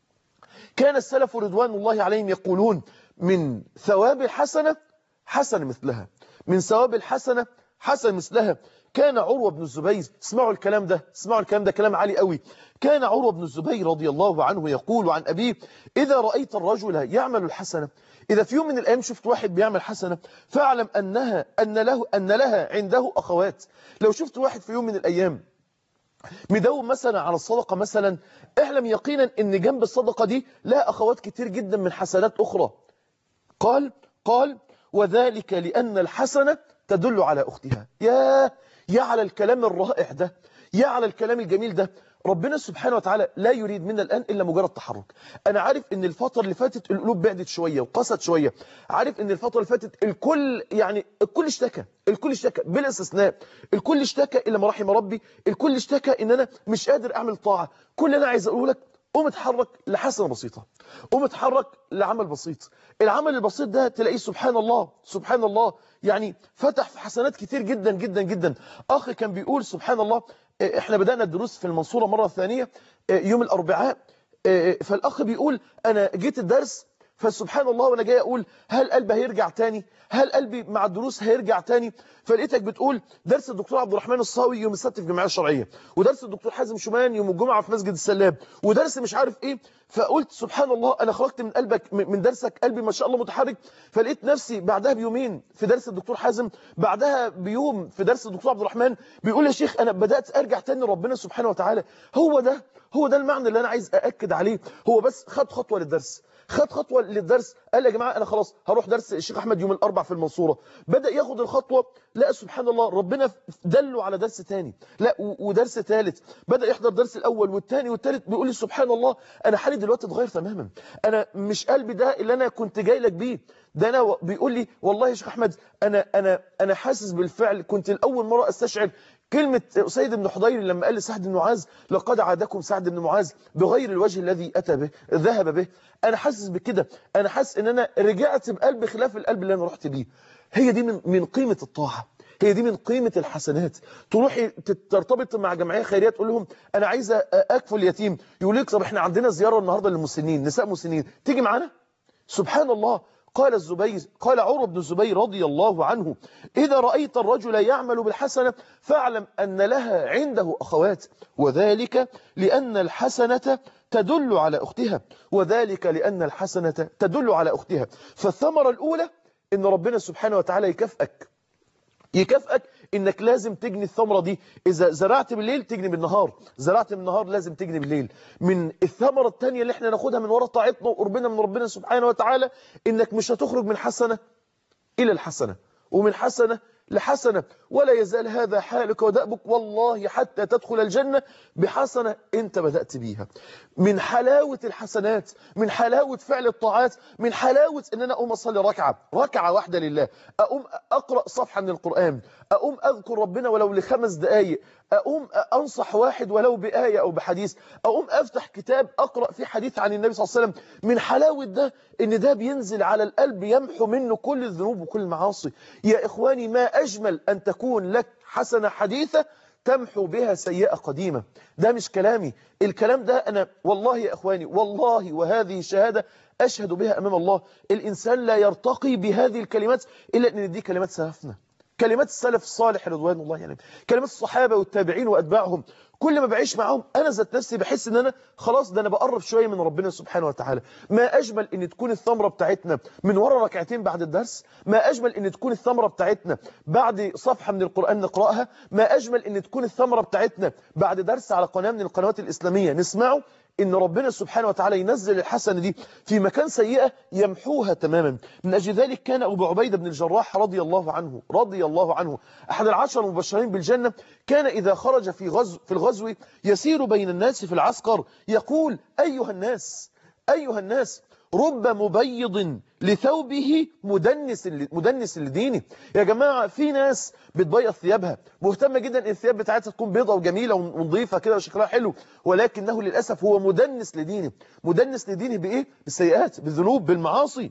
كان السلف رضوان الله عليهم يقولون من ثواب الحسنة حسن مثلها من ثواب الحسنة حسن مثلها كان عروة بن الزبير اسمعوا الكلام ده اسمعوا الكلام ده كلام عالي قوي كان عروة بن الزبير رضي الله عنه يقول عن أبيه إذا رأيت الرجل يعمل الحسنة إذا في يوم من الأيام شفت واحد بيعمل حسنة فاعلم أنها أن له أن لها عنده أخوات لو شفت واحد في يوم من الأيام مدوم مثلا على الصدقة مثلا اعلم يقينا ان جنب الصدقة دي لها اخوات كتير جدا من حسنات اخرى قال قال وذلك لان الحسنة تدل على اختها يا يا على الكلام الرائع ده يا على الكلام الجميل ده ربنا سبحانه وتعالى لا يريد منا الآن إلا مجرد تحرك أنا عارف إن الفترة اللي فاتت القلوب بعدت شوية وقست شوية عارف إن الفترة اللي فاتت الكل يعني الكل اشتكى الكل اشتكى بلا استثناء الكل اشتكى إلا ما رحم ربي الكل اشتكى إن أنا مش قادر أعمل طاعة كل اللي أنا عايز أقوله لك قوم اتحرك لحسنة بسيطة قوم اتحرك لعمل بسيط العمل البسيط ده تلاقيه سبحان الله سبحان الله يعني فتح في حسنات كتير جدا جدا جدا أخ كان بيقول سبحان الله احنا بدأنا الدروس في المنصورة مرة ثانية يوم الأربعاء فالأخ بيقول أنا جيت الدرس فسبحان الله وانا جاي اقول هل قلبي هيرجع تاني هل قلبي مع الدروس هيرجع تاني فلقيتك بتقول درس الدكتور عبد الرحمن الصاوي يوم السبت في الجمعيه الشرعيه ودرس الدكتور حازم شومان يوم الجمعه في مسجد السلاب ودرس مش عارف ايه فقلت سبحان الله انا خرجت من قلبك من درسك قلبي ما شاء الله متحرك فلقيت نفسي بعدها بيومين في درس الدكتور حازم بعدها بيوم في درس الدكتور عبد الرحمن بيقول يا شيخ انا بدات ارجع تاني لربنا سبحانه وتعالى هو ده هو ده المعنى اللي انا عايز ااكد عليه هو بس خد خطوه للدرس خد خطوة للدرس قال يا جماعة أنا خلاص هروح درس الشيخ أحمد يوم الأربع في المنصورة بدأ ياخد الخطوة لا سبحان الله ربنا دله على درس تاني لا ودرس ثالث بدأ يحضر درس الأول والثاني والثالث بيقول لي سبحان الله أنا حالي دلوقتي اتغير تماما أنا مش قلبي ده اللي أنا كنت جاي لك بيه ده أنا بيقول لي والله يا شيخ أحمد أنا أنا أنا حاسس بالفعل كنت الأول مرة أستشعر كلمة سيد بن حضير لما قال لسعد بن معاذ لقد عادكم سعد بن معاذ بغير الوجه الذي أتى به ذهب به أنا حاسس بكده أنا حاسس إن أنا رجعت بقلب خلاف القلب اللي أنا رحت بيه هي دي من من قيمة الطاعة هي دي من قيمة الحسنات تروحي ترتبط مع جمعية خيرية تقول لهم أنا عايزة أكفل يتيم يقول لك طب إحنا عندنا زيارة النهاردة للمسنين نساء مسنين تيجي معانا سبحان الله قال الزبير قال عروة بن الزبير رضي الله عنه إذا رأيت الرجل يعمل بالحسنة فاعلم أن لها عنده أخوات وذلك لأن الحسنة تدل على أختها وذلك لأن الحسنة تدل على أختها فالثمرة الأولى إن ربنا سبحانه وتعالى يكافئك يكافئك انك لازم تجني الثمرة دي اذا زرعت بالليل تجني بالنهار زرعت بالنهار لازم تجني بالليل من الثمرة الثانية اللي احنا ناخدها من وراء طاعتنا وقربنا من ربنا سبحانه وتعالى انك مش هتخرج من حسنة الى الحسنة ومن حسنة لحسنة ولا يزال هذا حالك ودأبك والله حتى تدخل الجنة بحسنة انت بدأت بيها من حلاوة الحسنات من حلاوة فعل الطاعات من حلاوة ان انا اقوم اصلي ركعة ركعة واحدة لله اقوم اقرأ صفحة من القرآن اقوم اذكر ربنا ولو لخمس دقايق أقوم أنصح واحد ولو بآية أو بحديث أقوم أفتح كتاب أقرأ فيه حديث عن النبي صلى الله عليه وسلم من حلاوة ده إن ده بينزل على القلب يمحو منه كل الذنوب وكل المعاصي يا إخواني ما أجمل أن تكون لك حسنة حديثة تمحو بها سيئة قديمة ده مش كلامي الكلام ده أنا والله يا إخواني والله وهذه شهادة أشهد بها أمام الله الإنسان لا يرتقي بهذه الكلمات إلا أن دي كلمات سلفنا كلمات السلف الصالح رضوان الله يعني كلمات الصحابة والتابعين وأتباعهم كل ما بعيش معاهم أنا ذات نفسي بحس أن أنا خلاص ده أنا بقرب شوية من ربنا سبحانه وتعالى ما أجمل أن تكون الثمرة بتاعتنا من ورا ركعتين بعد الدرس ما أجمل أن تكون الثمرة بتاعتنا بعد صفحة من القرآن نقرأها ما أجمل أن تكون الثمرة بتاعتنا بعد درس على قناة من القنوات الإسلامية نسمعه ان ربنا سبحانه وتعالى ينزل الحسنة دي في مكان سيئة يمحوها تماما من أجل ذلك كان أبو عبيدة بن الجراح رضي الله عنه رضي الله عنه أحد العشر المبشرين بالجنة كان إذا خرج في غزو في الغزو يسير بين الناس في العسكر يقول أيها الناس أيها الناس رب مبيض لثوبه مدنس مدنس لدينه يا جماعة في ناس بتبيض ثيابها مهتمة جدا ان الثياب بتاعتها تكون بيضة وجميلة ونظيفة كده وشكلها حلو ولكنه للأسف هو مدنس لدينه مدنس لدينه بإيه؟ بالسيئات بالذنوب بالمعاصي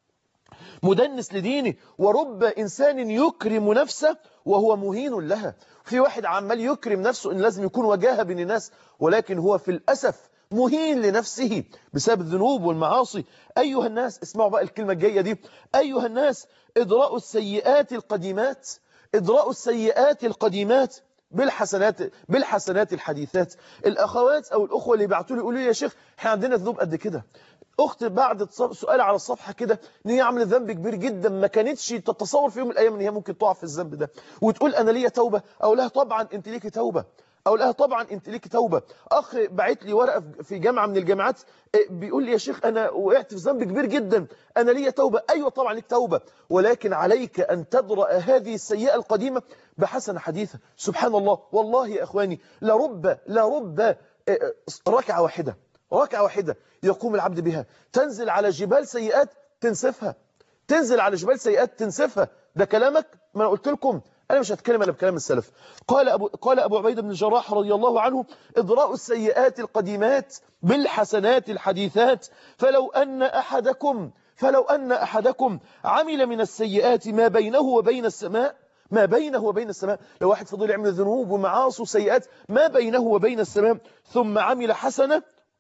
مدنس لدينه ورب إنسان يكرم نفسه وهو مهين لها في واحد عمال يكرم نفسه إن لازم يكون وجاهه بين الناس ولكن هو في الأسف مهين لنفسه بسبب الذنوب والمعاصي أيها الناس اسمعوا بقى الكلمة الجاية دي أيها الناس إدراء السيئات القديمات إدراء السيئات القديمات بالحسنات بالحسنات الحديثات الأخوات أو الأخوة اللي بعتوا لي يقولوا لي يا شيخ احنا عندنا ذنوب قد كده أخت بعد سؤال على الصفحة كده إن هي عملت ذنب كبير جدا ما كانتش تتصور في يوم من الأيام إن هي ممكن تقع في الذنب ده وتقول أنا ليا توبة أو لها طبعا أنت ليكي توبة أو لها طبعا أنت ليك توبة أخ بعت لي ورقة في جامعة من الجامعات بيقول لي يا شيخ أنا وقعت في ذنب كبير جدا أنا ليا توبة أيوة طبعا ليك توبة ولكن عليك أن تدرأ هذه السيئة القديمة بحسنة حديثة سبحان الله والله يا أخواني لرب لرب ركعة واحدة ركعة واحدة يقوم العبد بها تنزل على جبال سيئات تنسفها تنزل على جبال سيئات تنسفها ده كلامك ما أنا قلت لكم أنا مش هتكلم أنا بكلام السلف قال أبو, قال أبو عبيدة بن الجراح رضي الله عنه إضراء السيئات القديمات بالحسنات الحديثات فلو أن أحدكم فلو أن أحدكم عمل من السيئات ما بينه وبين السماء ما بينه وبين السماء لو واحد فضل يعمل ذنوب ومعاصي وسيئات ما بينه وبين السماء ثم عمل حسنة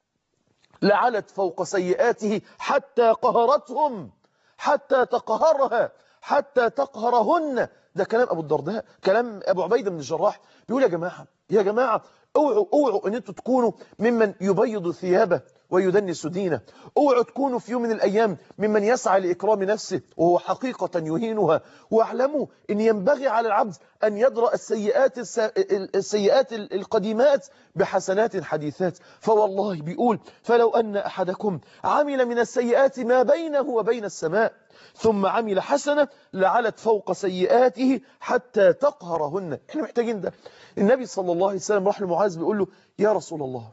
لعلت فوق سيئاته حتى قهرتهم حتى تقهرها حتى تقهرهن ده كلام أبو الدرداء كلام أبو عبيدة بن الجراح بيقول يا جماعة يا جماعة اوعوا اوعوا ان انتوا تكونوا ممن يبيض ثيابه ويدنس دينه اوعوا تكونوا في يوم من الايام ممن يسعى لاكرام نفسه وهو حقيقة يهينها واعلموا ان ينبغي على العبد ان يدرأ السيئات السيئات القديمات بحسنات حديثات فوالله بيقول فلو ان احدكم عمل من السيئات ما بينه وبين السماء ثم عمل حسنة لعلت فوق سيئاته حتى تقهرهن احنا محتاجين ده النبي صلى الله عليه وسلم راح لمعاذ بيقول له يا رسول الله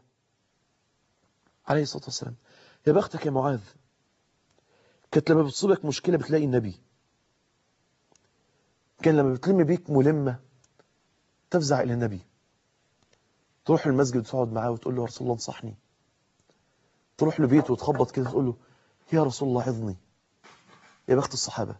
عليه الصلاة والسلام يا بختك يا معاذ كانت لما بتصيبك مشكلة بتلاقي النبي كان لما بتلم بيك ملمة تفزع إلى النبي تروح المسجد وتقعد معاه وتقول له يا رسول الله انصحني تروح له بيته وتخبط كده تقول له يا رسول الله عظني يا بخت الصحابة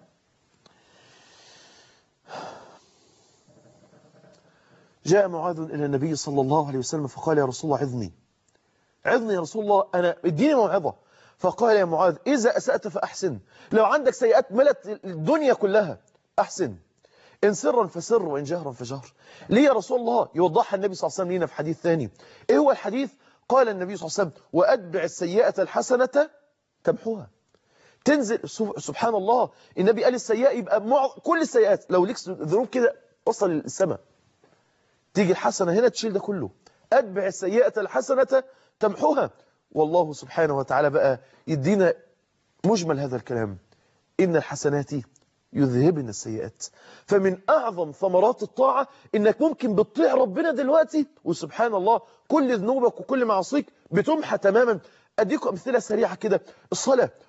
جاء معاذ إلى النبي صلى الله عليه وسلم فقال يا رسول الله عظني عظني يا رسول الله أنا اديني موعظة فقال يا معاذ إذا أسأت فأحسن لو عندك سيئات ملت الدنيا كلها أحسن إن سرا فسر وإن جهرا فجهر ليه يا رسول الله يوضحها النبي صلى الله عليه وسلم لنا في حديث ثاني إيه هو الحديث قال النبي صلى الله عليه وسلم وأتبع السيئة الحسنة تمحوها تنزل سبحان الله النبي قال السيئة يبقى مع كل السيئات لو ليك ذنوب كده وصل للسماء تيجي الحسنة هنا تشيل ده كله أتبع السيئة الحسنة تمحوها والله سبحانه وتعالى بقى يدينا مجمل هذا الكلام إن الحسنات يذهبن السيئات فمن أعظم ثمرات الطاعة إنك ممكن بتطيع ربنا دلوقتي وسبحان الله كل ذنوبك وكل معصيك بتمحى تماما أديكم أمثلة سريعة كده الصلاة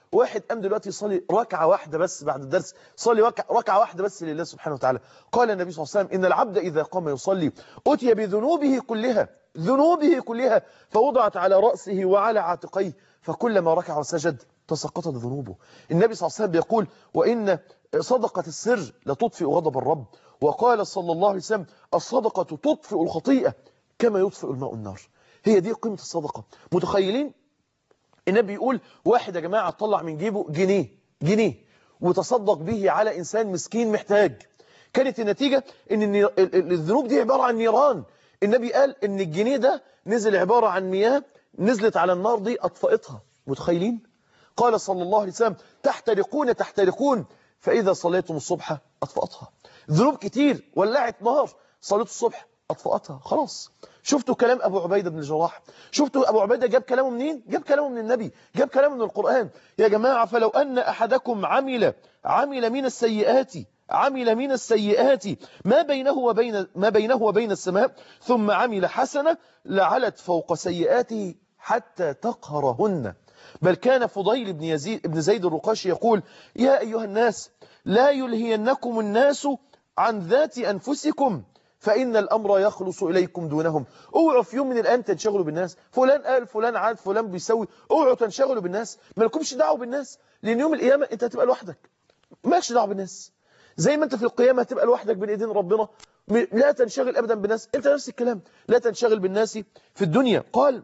واحد قام دلوقتي يصلي ركعة واحدة بس بعد الدرس صلي ركعة ركعة واحدة بس لله سبحانه وتعالى قال النبي صلى الله عليه وسلم إن العبد إذا قام يصلي أتي بذنوبه كلها ذنوبه كلها فوضعت على رأسه وعلى عاتقيه فكلما ركع وسجد تسقطت ذنوبه النبي صلى الله عليه وسلم بيقول وإن صدقة السر لتطفئ غضب الرب وقال صلى الله عليه وسلم الصدقة تطفئ الخطيئة كما يطفئ الماء النار هي دي قيمة الصدقة متخيلين النبي يقول واحد يا جماعة طلع من جيبه جنيه جنيه وتصدق به على إنسان مسكين محتاج كانت النتيجة ان الني- ال- ال- الذنوب دي عبارة عن نيران النبي قال ان الجنيه ده نزل عبارة عن مياه نزلت على النار دي أطفأتها متخيلين قال صلى الله عليه وسلم تحترقون تحترقون فإذا صليتم الصبح أطفأتها ذنوب كتير ولعت نار صليت الصبح أطفأتها خلاص شفتوا كلام أبو عبيدة بن الجراح شفتوا أبو عبيدة جاب كلامه منين جاب كلامه من النبي جاب كلامه من القرآن يا جماعة فلو أن أحدكم عمل عمل من السيئات عمل من السيئات ما بينه وبين ما بينه وبين السماء ثم عمل حسنة لعلت فوق سيئاته حتى تقهرهن بل كان فضيل بن يزيد بن زيد الرقاشي يقول يا أيها الناس لا يلهينكم الناس عن ذات أنفسكم فإن الأمر يخلص إليكم دونهم اوعوا في يوم من الأيام تنشغلوا بالناس فلان قال فلان عاد فلان بيسوي اوعوا تنشغلوا بالناس ما لكمش دعوه بالناس لأن يوم القيامة أنت هتبقى لوحدك مالكش دعوه بالناس زي ما أنت في القيامة هتبقى لوحدك بين إيدين ربنا م- لا تنشغل أبدا بالناس أنت نفس الكلام لا تنشغل بالناس في الدنيا قال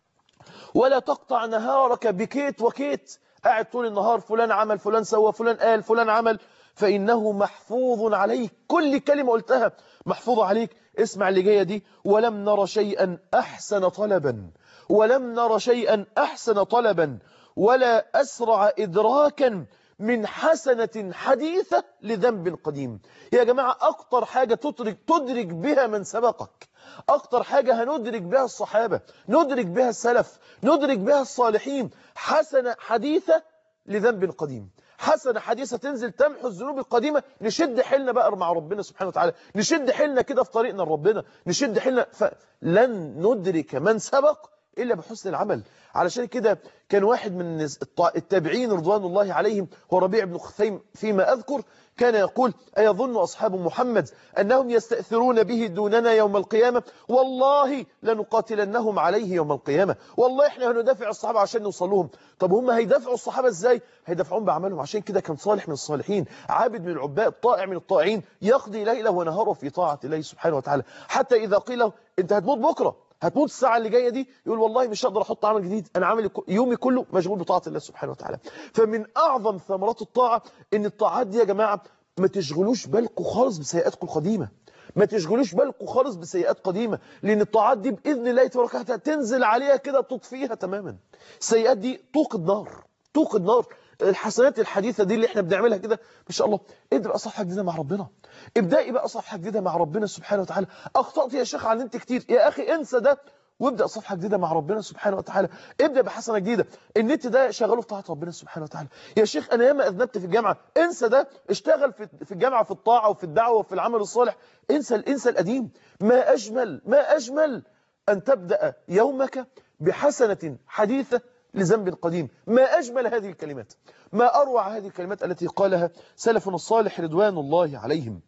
ولا تقطع نهارك بكيت وكيت قاعد طول النهار فلان عمل فلان سوى فلان قال فلان عمل فإنه محفوظ عليك كل كلمة قلتها محفوظة عليك اسمع اللي جاية دي ولم نر شيئا أحسن طلبا ولم نر شيئا أحسن طلبا ولا أسرع إدراكا من حسنة حديثة لذنب قديم يا جماعة أكتر حاجة تدرك, تدرك بها من سبقك أكتر حاجة هندرك بها الصحابة ندرك بها السلف ندرك بها الصالحين حسنة حديثة لذنب قديم حسنة حديثة تنزل تمحو الذنوب القديمة نشد حيلنا بقى مع ربنا سبحانه وتعالى نشد حيلنا كده في طريقنا لربنا نشد حيلنا فلن ندرك من سبق إلا بحسن العمل علشان كده كان واحد من الط- التابعين رضوان الله عليهم هو ربيع بن خثيم فيما أذكر كان يقول أيظن أصحاب محمد أنهم يستأثرون به دوننا يوم القيامة والله لنقاتلنهم عليه يوم القيامة والله إحنا هندافع الصحابة عشان نوصل لهم طب هم هيدافعوا الصحابة إزاي هيدافعون بعملهم عشان كده كان صالح من الصالحين عابد من العباد طائع من الطائعين يقضي ليله ونهاره في طاعة الله سبحانه وتعالى حتى إذا قيل له أنت هتموت بكرة هتموت الساعة اللي جاية دي يقول والله مش هقدر احط عمل جديد انا عامل يومي كله مشغول بطاعة الله سبحانه وتعالى فمن اعظم ثمرات الطاعة ان الطاعات دي يا جماعة ما تشغلوش بالكم خالص بسيئاتكم القديمة ما تشغلوش بالكم خالص بسيئات قديمة لان الطاعات دي باذن الله تبارك وتعالى تنزل عليها كده تطفيها تماما السيئات دي توقد نار توقد نار الحسنات الحديثة دي اللي احنا بنعملها كده ما شاء الله ابدأ بقى صفحة جديدة مع ربنا ابدأي بقى صفحة جديدة مع ربنا سبحانه وتعالى اخطأت يا شيخ علمت كتير يا اخي انسى ده وابدأ صفحة جديدة مع ربنا سبحانه وتعالى ابدأ بحسنة جديدة النت ده شغله في طاعة ربنا سبحانه وتعالى يا شيخ أنا ياما أذنبت في الجامعة انسى ده اشتغل في في الجامعة في الطاعة وفي الدعوة وفي العمل الصالح انسى انسى القديم ما أجمل ما أجمل أن تبدأ يومك بحسنة حديثة لذنب قديم ما أجمل هذه الكلمات ما أروع هذه الكلمات التي قالها سلفنا الصالح رضوان الله عليهم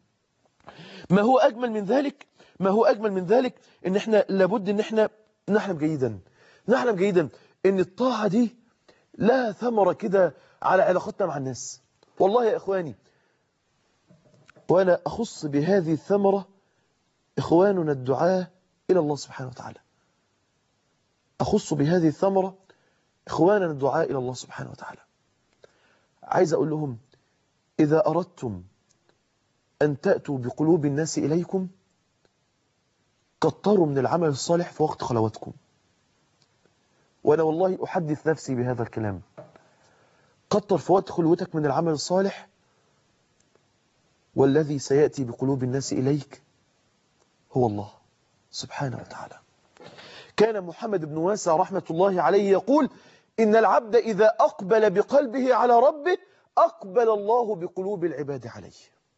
ما هو أجمل من ذلك ما هو أجمل من ذلك إن إحنا لابد إن إحنا نحلم جيدا نحلم جيدا إن الطاعة دي لها ثمرة كده على علاقتنا مع الناس والله يا إخواني وأنا أخص بهذه الثمرة إخواننا الدعاة إلى الله سبحانه وتعالى أخص بهذه الثمرة إخواننا الدعاء إلى الله سبحانه وتعالى عايز أقول لهم إذا أردتم أن تأتوا بقلوب الناس إليكم كتروا من العمل الصالح في وقت خلواتكم وأنا والله أحدث نفسي بهذا الكلام كتر في وقت خلوتك من العمل الصالح والذي سيأتي بقلوب الناس إليك هو الله سبحانه وتعالى كان محمد بن واسع رحمة الله عليه يقول إن العبد إذا أقبل بقلبه على ربه أقبل الله بقلوب العباد عليه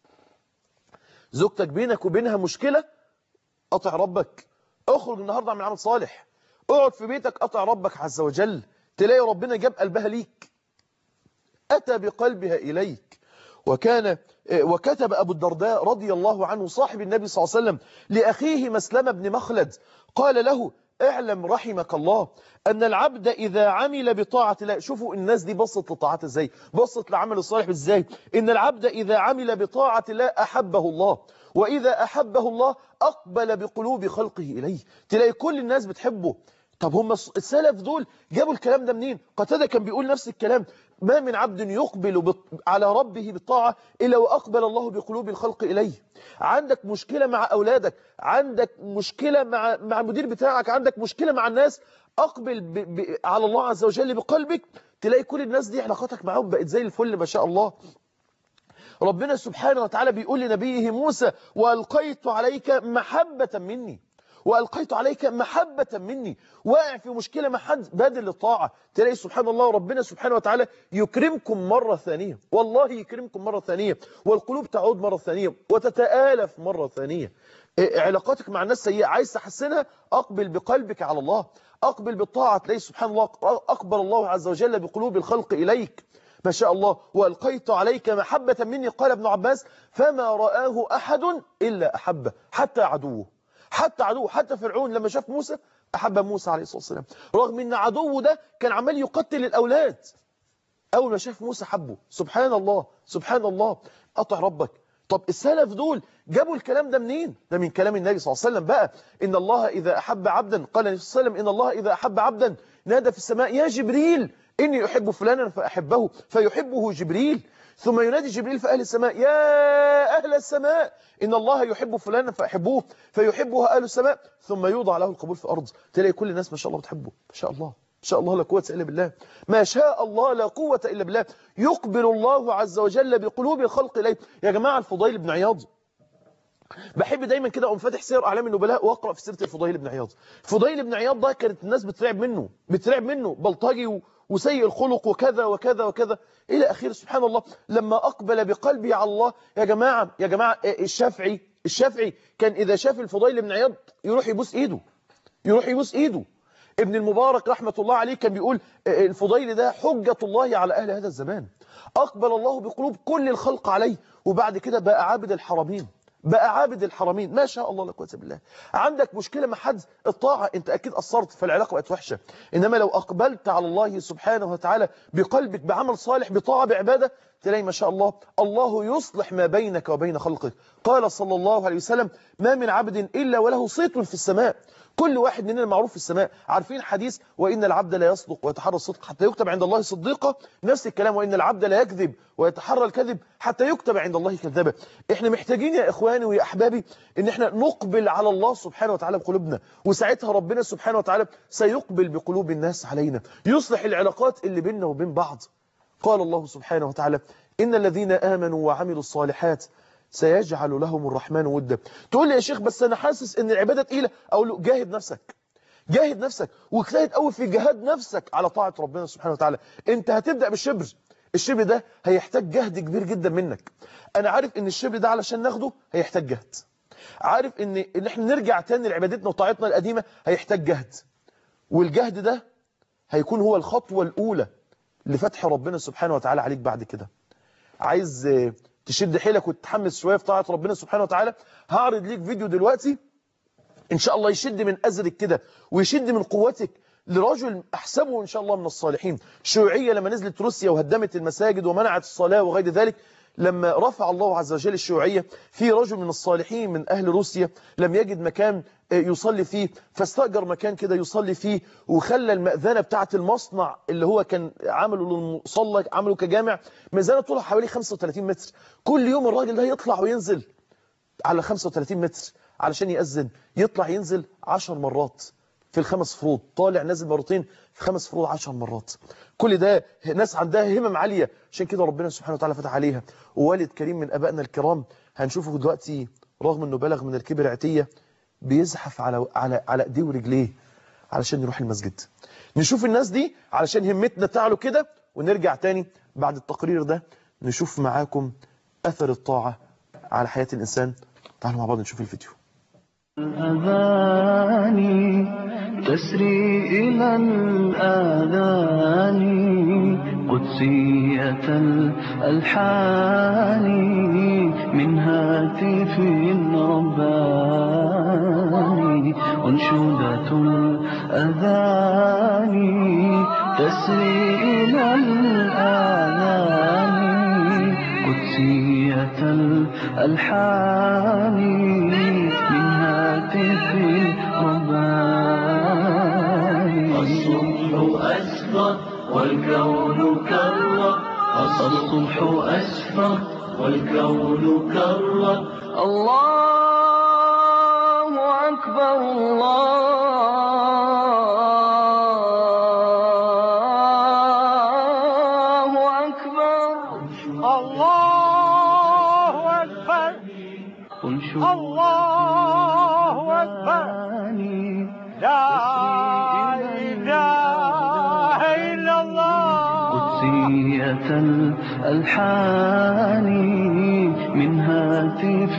زوجتك بينك وبينها مشكلة قطع ربك اخرج النهاردة من عمل صالح اقعد في بيتك قطع ربك عز وجل تلاقي ربنا جاب قلبها ليك أتى بقلبها إليك وكان وكتب أبو الدرداء رضي الله عنه صاحب النبي صلى الله عليه وسلم لأخيه مسلم بن مخلد قال له اعلم رحمك الله أن العبد إذا عمل بطاعة الله شوفوا الناس دي بصت لطاعات ازاي بصت لعمل الصالح ازاي إن العبد إذا عمل بطاعة الله أحبه الله وإذا أحبه الله أقبل بقلوب خلقه إليه تلاقي كل الناس بتحبه طب هم السلف دول جابوا الكلام ده منين قتادة كان بيقول نفس الكلام ما من عبد يقبل بط... على ربه بالطاعة إلا وأقبل الله بقلوب الخلق إليه عندك مشكلة مع أولادك عندك مشكلة مع مع المدير بتاعك عندك مشكلة مع الناس أقبل ب... ب... على الله عز وجل بقلبك تلاقي كل الناس دي علاقاتك معاهم بقت زي الفل ما شاء الله ربنا سبحانه وتعالى بيقول لنبيه موسى وألقيت عليك محبة مني وألقيت عليك محبة مني واقع في مشكلة مع حد بادل الطاعة تلاقي سبحان الله ربنا سبحانه وتعالى يكرمكم مرة ثانية والله يكرمكم مرة ثانية والقلوب تعود مرة ثانية وتتآلف مرة ثانية علاقاتك مع الناس سيئة عايز تحسنها أقبل بقلبك على الله أقبل بالطاعة تلاقي سبحان الله أقبل الله عز وجل بقلوب الخلق إليك ما شاء الله وألقيت عليك محبة مني قال ابن عباس فما رآه أحد إلا أحبه حتى عدوه حتى عدوه حتى فرعون لما شاف موسى أحب موسى عليه الصلاة والسلام رغم أن عدوه ده كان عمال يقتل الأولاد أول ما شاف موسى حبه سبحان الله سبحان الله أطع ربك طب السلف دول جابوا الكلام ده منين ده من كلام النبي صلى الله عليه وسلم بقى إن الله إذا أحب عبدا قال النبي صلى الله عليه وسلم إن الله إذا أحب عبدا نادى في السماء يا جبريل إني أحب فلانا فأحبه فيحبه جبريل ثم ينادي جبريل في أهل السماء يا أهل السماء إن الله يحب فلانا فأحبوه فيحبه أهل السماء ثم يوضع له القبول في الأرض تلاقي كل الناس ما شاء الله بتحبه ما شاء الله ما شاء الله لا قوة إلا بالله ما شاء الله لا قوة إلا بالله يقبل الله عز وجل بقلوب الخلق إليه يا جماعة الفضيل بن عياض بحب دايما كده اقوم فاتح سير اعلام النبلاء واقرا في سيره الفضيل بن عياض فضيل بن عياض ده كانت الناس بترعب منه بترعب منه بلطجي و... وسيء الخلق وكذا وكذا وكذا إلى أخير سبحان الله لما أقبل بقلبي على الله يا جماعة يا جماعة الشافعي الشافعي كان إذا شاف الفضيل بن عياض يروح يبوس إيده يروح يبوس إيده ابن المبارك رحمة الله عليه كان بيقول الفضيل ده حجة الله على أهل هذا الزمان أقبل الله بقلوب كل الخلق عليه وبعد كده بقى عابد الحرمين بقى عابد الحرمين ما شاء الله لا قوه بالله عندك مشكلة مع حد الطاعة انت اكيد قصرت فالعلاقة بقت وحشة انما لو اقبلت على الله سبحانه وتعالى بقلبك بعمل صالح بطاعة بعبادة تلاقي ما شاء الله الله يصلح ما بينك وبين خلقك قال صلى الله عليه وسلم ما من عبد إلا وله صيت في السماء كل واحد مننا معروف في السماء عارفين حديث وإن العبد لا يصدق ويتحرى الصدق حتى يكتب عند الله صديقة نفس الكلام وإن العبد لا يكذب ويتحرى الكذب حتى يكتب عند الله كذابة احنا محتاجين يا إخواني ويا أحبابي إن احنا نقبل على الله سبحانه وتعالى بقلوبنا وساعتها ربنا سبحانه وتعالى سيقبل بقلوب الناس علينا يصلح العلاقات اللي بيننا وبين بعض قال الله سبحانه وتعالى إن الذين آمنوا وعملوا الصالحات سيجعل لهم الرحمن ودا تقول لي يا شيخ بس أنا حاسس إن العبادة تقيلة أقول له جاهد نفسك جاهد نفسك واجتهد قوي في جهاد نفسك على طاعة ربنا سبحانه وتعالى انت هتبدأ بالشبر الشبر ده هيحتاج جهد كبير جدا منك انا عارف ان الشبر ده علشان ناخده هيحتاج جهد عارف ان ان احنا نرجع تاني لعبادتنا وطاعتنا القديمة هيحتاج جهد والجهد ده هيكون هو الخطوة الاولى لفتح ربنا سبحانه وتعالى عليك بعد كده عايز تشد حيلك وتتحمس شوية في طاعة ربنا سبحانه وتعالى هعرض ليك فيديو دلوقتي ان شاء الله يشد من أزرك كده ويشد من قوتك لرجل أحسبه إن شاء الله من الصالحين الشيوعية لما نزلت روسيا وهدمت المساجد ومنعت الصلاة وغير ذلك لما رفع الله عز وجل الشيوعية في رجل من الصالحين من أهل روسيا لم يجد مكان يصلي فيه فاستأجر مكان كده يصلي فيه وخلى المأذنة بتاعة المصنع اللي هو كان عمله للمصلى عمله كجامع ميزانة طولها حوالي 35 متر كل يوم الراجل ده يطلع وينزل على 35 متر علشان يأذن يطلع ينزل 10 مرات في الخمس فروض طالع نازل مرتين في خمس فروض 10 مرات كل ده ناس عندها همم عالية عشان كده ربنا سبحانه وتعالى فتح عليها ووالد كريم من أبائنا الكرام هنشوفه دلوقتي رغم أنه بلغ من الكبر عتية بيزحف على على على ايديه ورجليه علشان يروح المسجد نشوف الناس دي علشان همتنا تعلو كده ونرجع تاني بعد التقرير ده نشوف معاكم أثر الطاعة على حياة الإنسان تعالوا مع بعض نشوف الفيديو الأغاني تسري إلى الآذان قدسية الألحان من هاتف رباني أنشودة الأذان تسري إلى الآذان قدسية الألحان من هاتف رباني الصبح أسفر والكون كرر الصبح أسفر والكون كرر الله أكبر الله أكبر الله أكبر انشد الله أكبر لا إله إلا الله قدسية الألحان من هاتف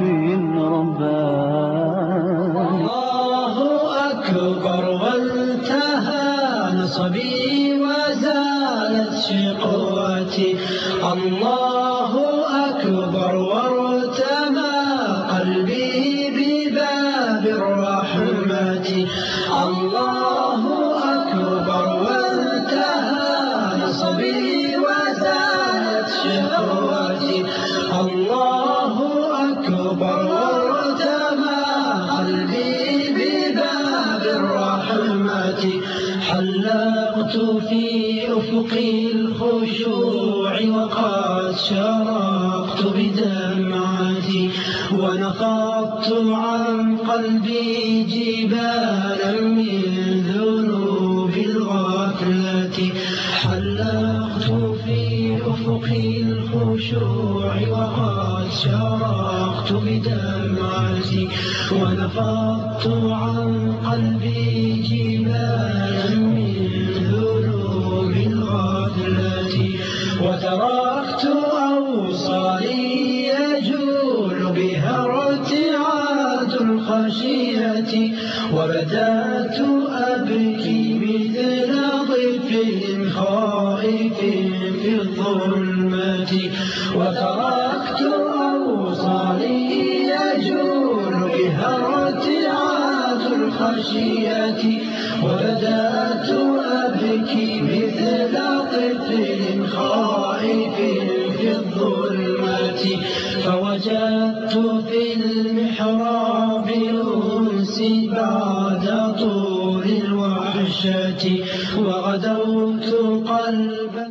رباني الله أكبر وانتهى نصبي وزالت شقوتي الله أكبر وارتمى قلبي بباب الرحمة الله أكبر وانتهى نصبي وزالت شقوتي الله أكبر وارتمى قلبي بباب الرحمة حلقت في أفق الخشوع وقد شرقت بدمعتي ونفضت عن قلبي جبالا من ذنوب الغفلة حلقت في أفق الخشوع وقد شرقت بدمعتي ونفضت عن قلبي جبالا من ذنوب الغفلة وتركت أوصالي يجول بها ارتعاد الخشية وبدأت أبكي مثل طفل خائف في الظلمة وتركت أوصالي يجول بها ارتعاد الخشية وبدأت أبكي مثل طفل خائف في الظلمة فوجدت في المحراب أنسي بعد طول الوحشة وغدوت قلبا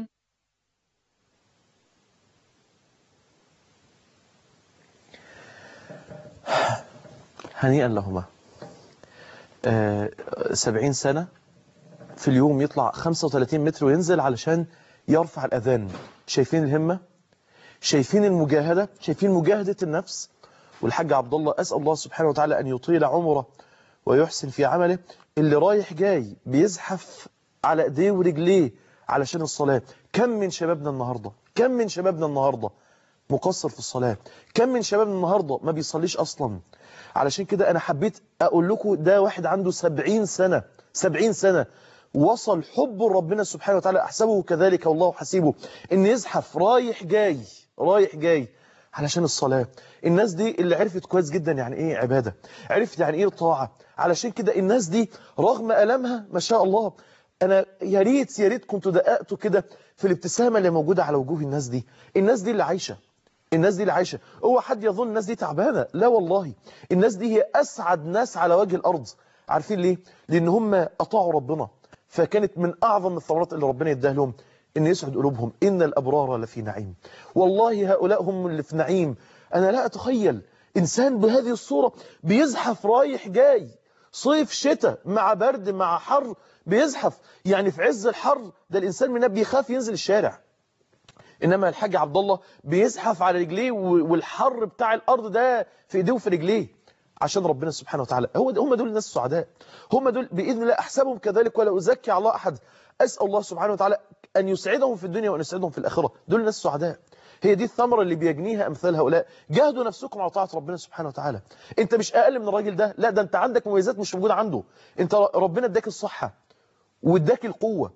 هنيئا لهما آه، سبعين سنة في اليوم يطلع 35 متر وينزل علشان يرفع الأذان شايفين الهمة شايفين المجاهدة شايفين مجاهدة النفس والحاج عبد الله أسأل الله سبحانه وتعالى أن يطيل عمره ويحسن في عمله اللي رايح جاي بيزحف على ايديه ورجليه علشان الصلاة كم من شبابنا النهاردة كم من شبابنا النهاردة مقصر في الصلاة كم من شبابنا النهاردة ما بيصليش أصلا علشان كده أنا حبيت أقول لكم ده واحد عنده سبعين سنة سبعين سنة وصل حب ربنا سبحانه وتعالى أحسبه كذلك والله حسيبه إن يزحف رايح جاي رايح جاي علشان الصلاة الناس دي اللي عرفت كويس جدا يعني ايه عبادة عرفت يعني ايه طاعة علشان كده الناس دي رغم ألمها ما شاء الله انا يا ريت يا ريت كنت دققت كده في الابتسامة اللي موجودة على وجوه الناس دي الناس دي اللي عايشة الناس دي اللي عايشة هو حد يظن الناس دي تعبانة لا والله الناس دي هي أسعد ناس على وجه الأرض عارفين ليه لأن هم أطاعوا ربنا فكانت من أعظم الثمرات اللي ربنا يديها لهم إن يسعد قلوبهم إن الأبرار لفي نعيم والله هؤلاء هم اللي في نعيم أنا لا أتخيل إنسان بهذه الصورة بيزحف رايح جاي صيف شتاء مع برد مع حر بيزحف يعني في عز الحر ده الإنسان منها بيخاف ينزل الشارع إنما الحاج عبد الله بيزحف على رجليه والحر بتاع الأرض ده في إيديه وفي رجليه عشان ربنا سبحانه وتعالى هو هم دول الناس السعداء هم دول بإذن الله أحسبهم كذلك ولا أزكي على الله أحد أسأل الله سبحانه وتعالى أن يسعدهم في الدنيا وأن يسعدهم في الآخرة دول الناس السعداء هي دي الثمرة اللي بيجنيها أمثال هؤلاء جاهدوا نفسكم على طاعة ربنا سبحانه وتعالى أنت مش أقل من الراجل ده لا ده أنت عندك مميزات مش موجودة عنده أنت ربنا اداك الصحة واداك القوة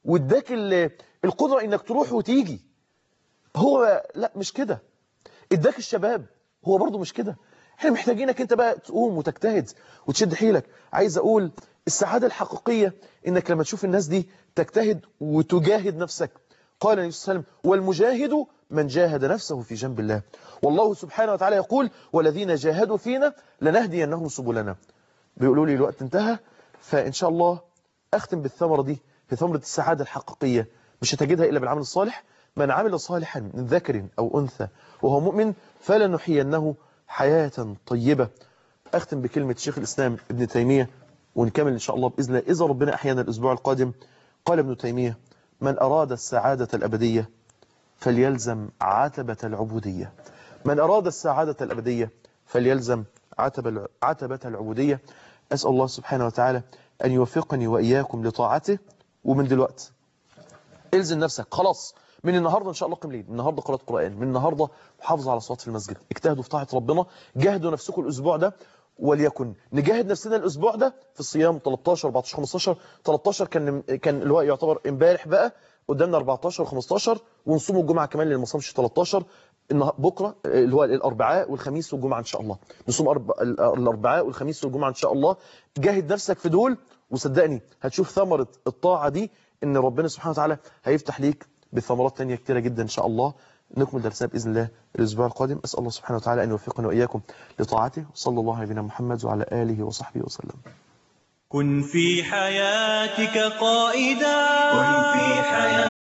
واداك ال- القدرة انك تروح وتيجي هو لا مش كده اداك الشباب هو برضو مش كده احنا محتاجينك انت بقى تقوم وتجتهد وتشد حيلك عايز اقول السعادة الحقيقية انك لما تشوف الناس دي تجتهد وتجاهد نفسك قال النبي صلى الله عليه وسلم والمجاهد من جاهد نفسه في جنب الله والله سبحانه وتعالى يقول والذين جاهدوا فينا لنهدينهم سبلنا بيقولوا لي الوقت انتهى فإن شاء الله أختم بالثمرة دي في ثمرة السعادة الحقيقية مش هتجدها إلا بالعمل الصالح من عمل صالحا من ذكر أو أنثى وهو مؤمن فلنحيينه حياة طيبة أختم بكلمة شيخ الإسلام ابن تيمية ونكمل إن شاء الله بإذن الله إذا ربنا أحيانا الأسبوع القادم قال ابن تيمية من أراد السعادة الأبدية فليلزم عتبة العبودية من أراد السعادة الأبدية فليلزم عتبة عتبة العبودية أسأل الله سبحانه وتعالى أن يوفقني وإياكم لطاعته ومن دلوقتي الزم نفسك خلاص من النهاردة إن شاء الله قم ليل من النهاردة قراءة قرآن من النهاردة محافظة على صلاة في المسجد اجتهدوا في طاعة ربنا جاهدوا نفسكم الأسبوع ده وليكن نجاهد نفسنا الأسبوع ده في الصيام 13 14 15 13 كان كان اللي هو يعتبر امبارح بقى قدامنا 14 15 ونصوم الجمعة كمان اللي ما صامش 13 النها- بكرة اللي هو الأربعاء والخميس والجمعة إن شاء الله نصوم أرب... الأربعاء والخميس والجمعة إن شاء الله جاهد نفسك في دول وصدقني هتشوف ثمرة الطاعة دي إن ربنا سبحانه وتعالى هيفتح ليك بثمرات تانية كتيرة جدا إن شاء الله نكمل درسنا بإذن الله الأسبوع القادم أسأل الله سبحانه وتعالى أن يوفقنا وإياكم لطاعته وصلى الله على نبينا محمد وعلى آله وصحبه وسلم كن في حياتك قائدا كن في حياتك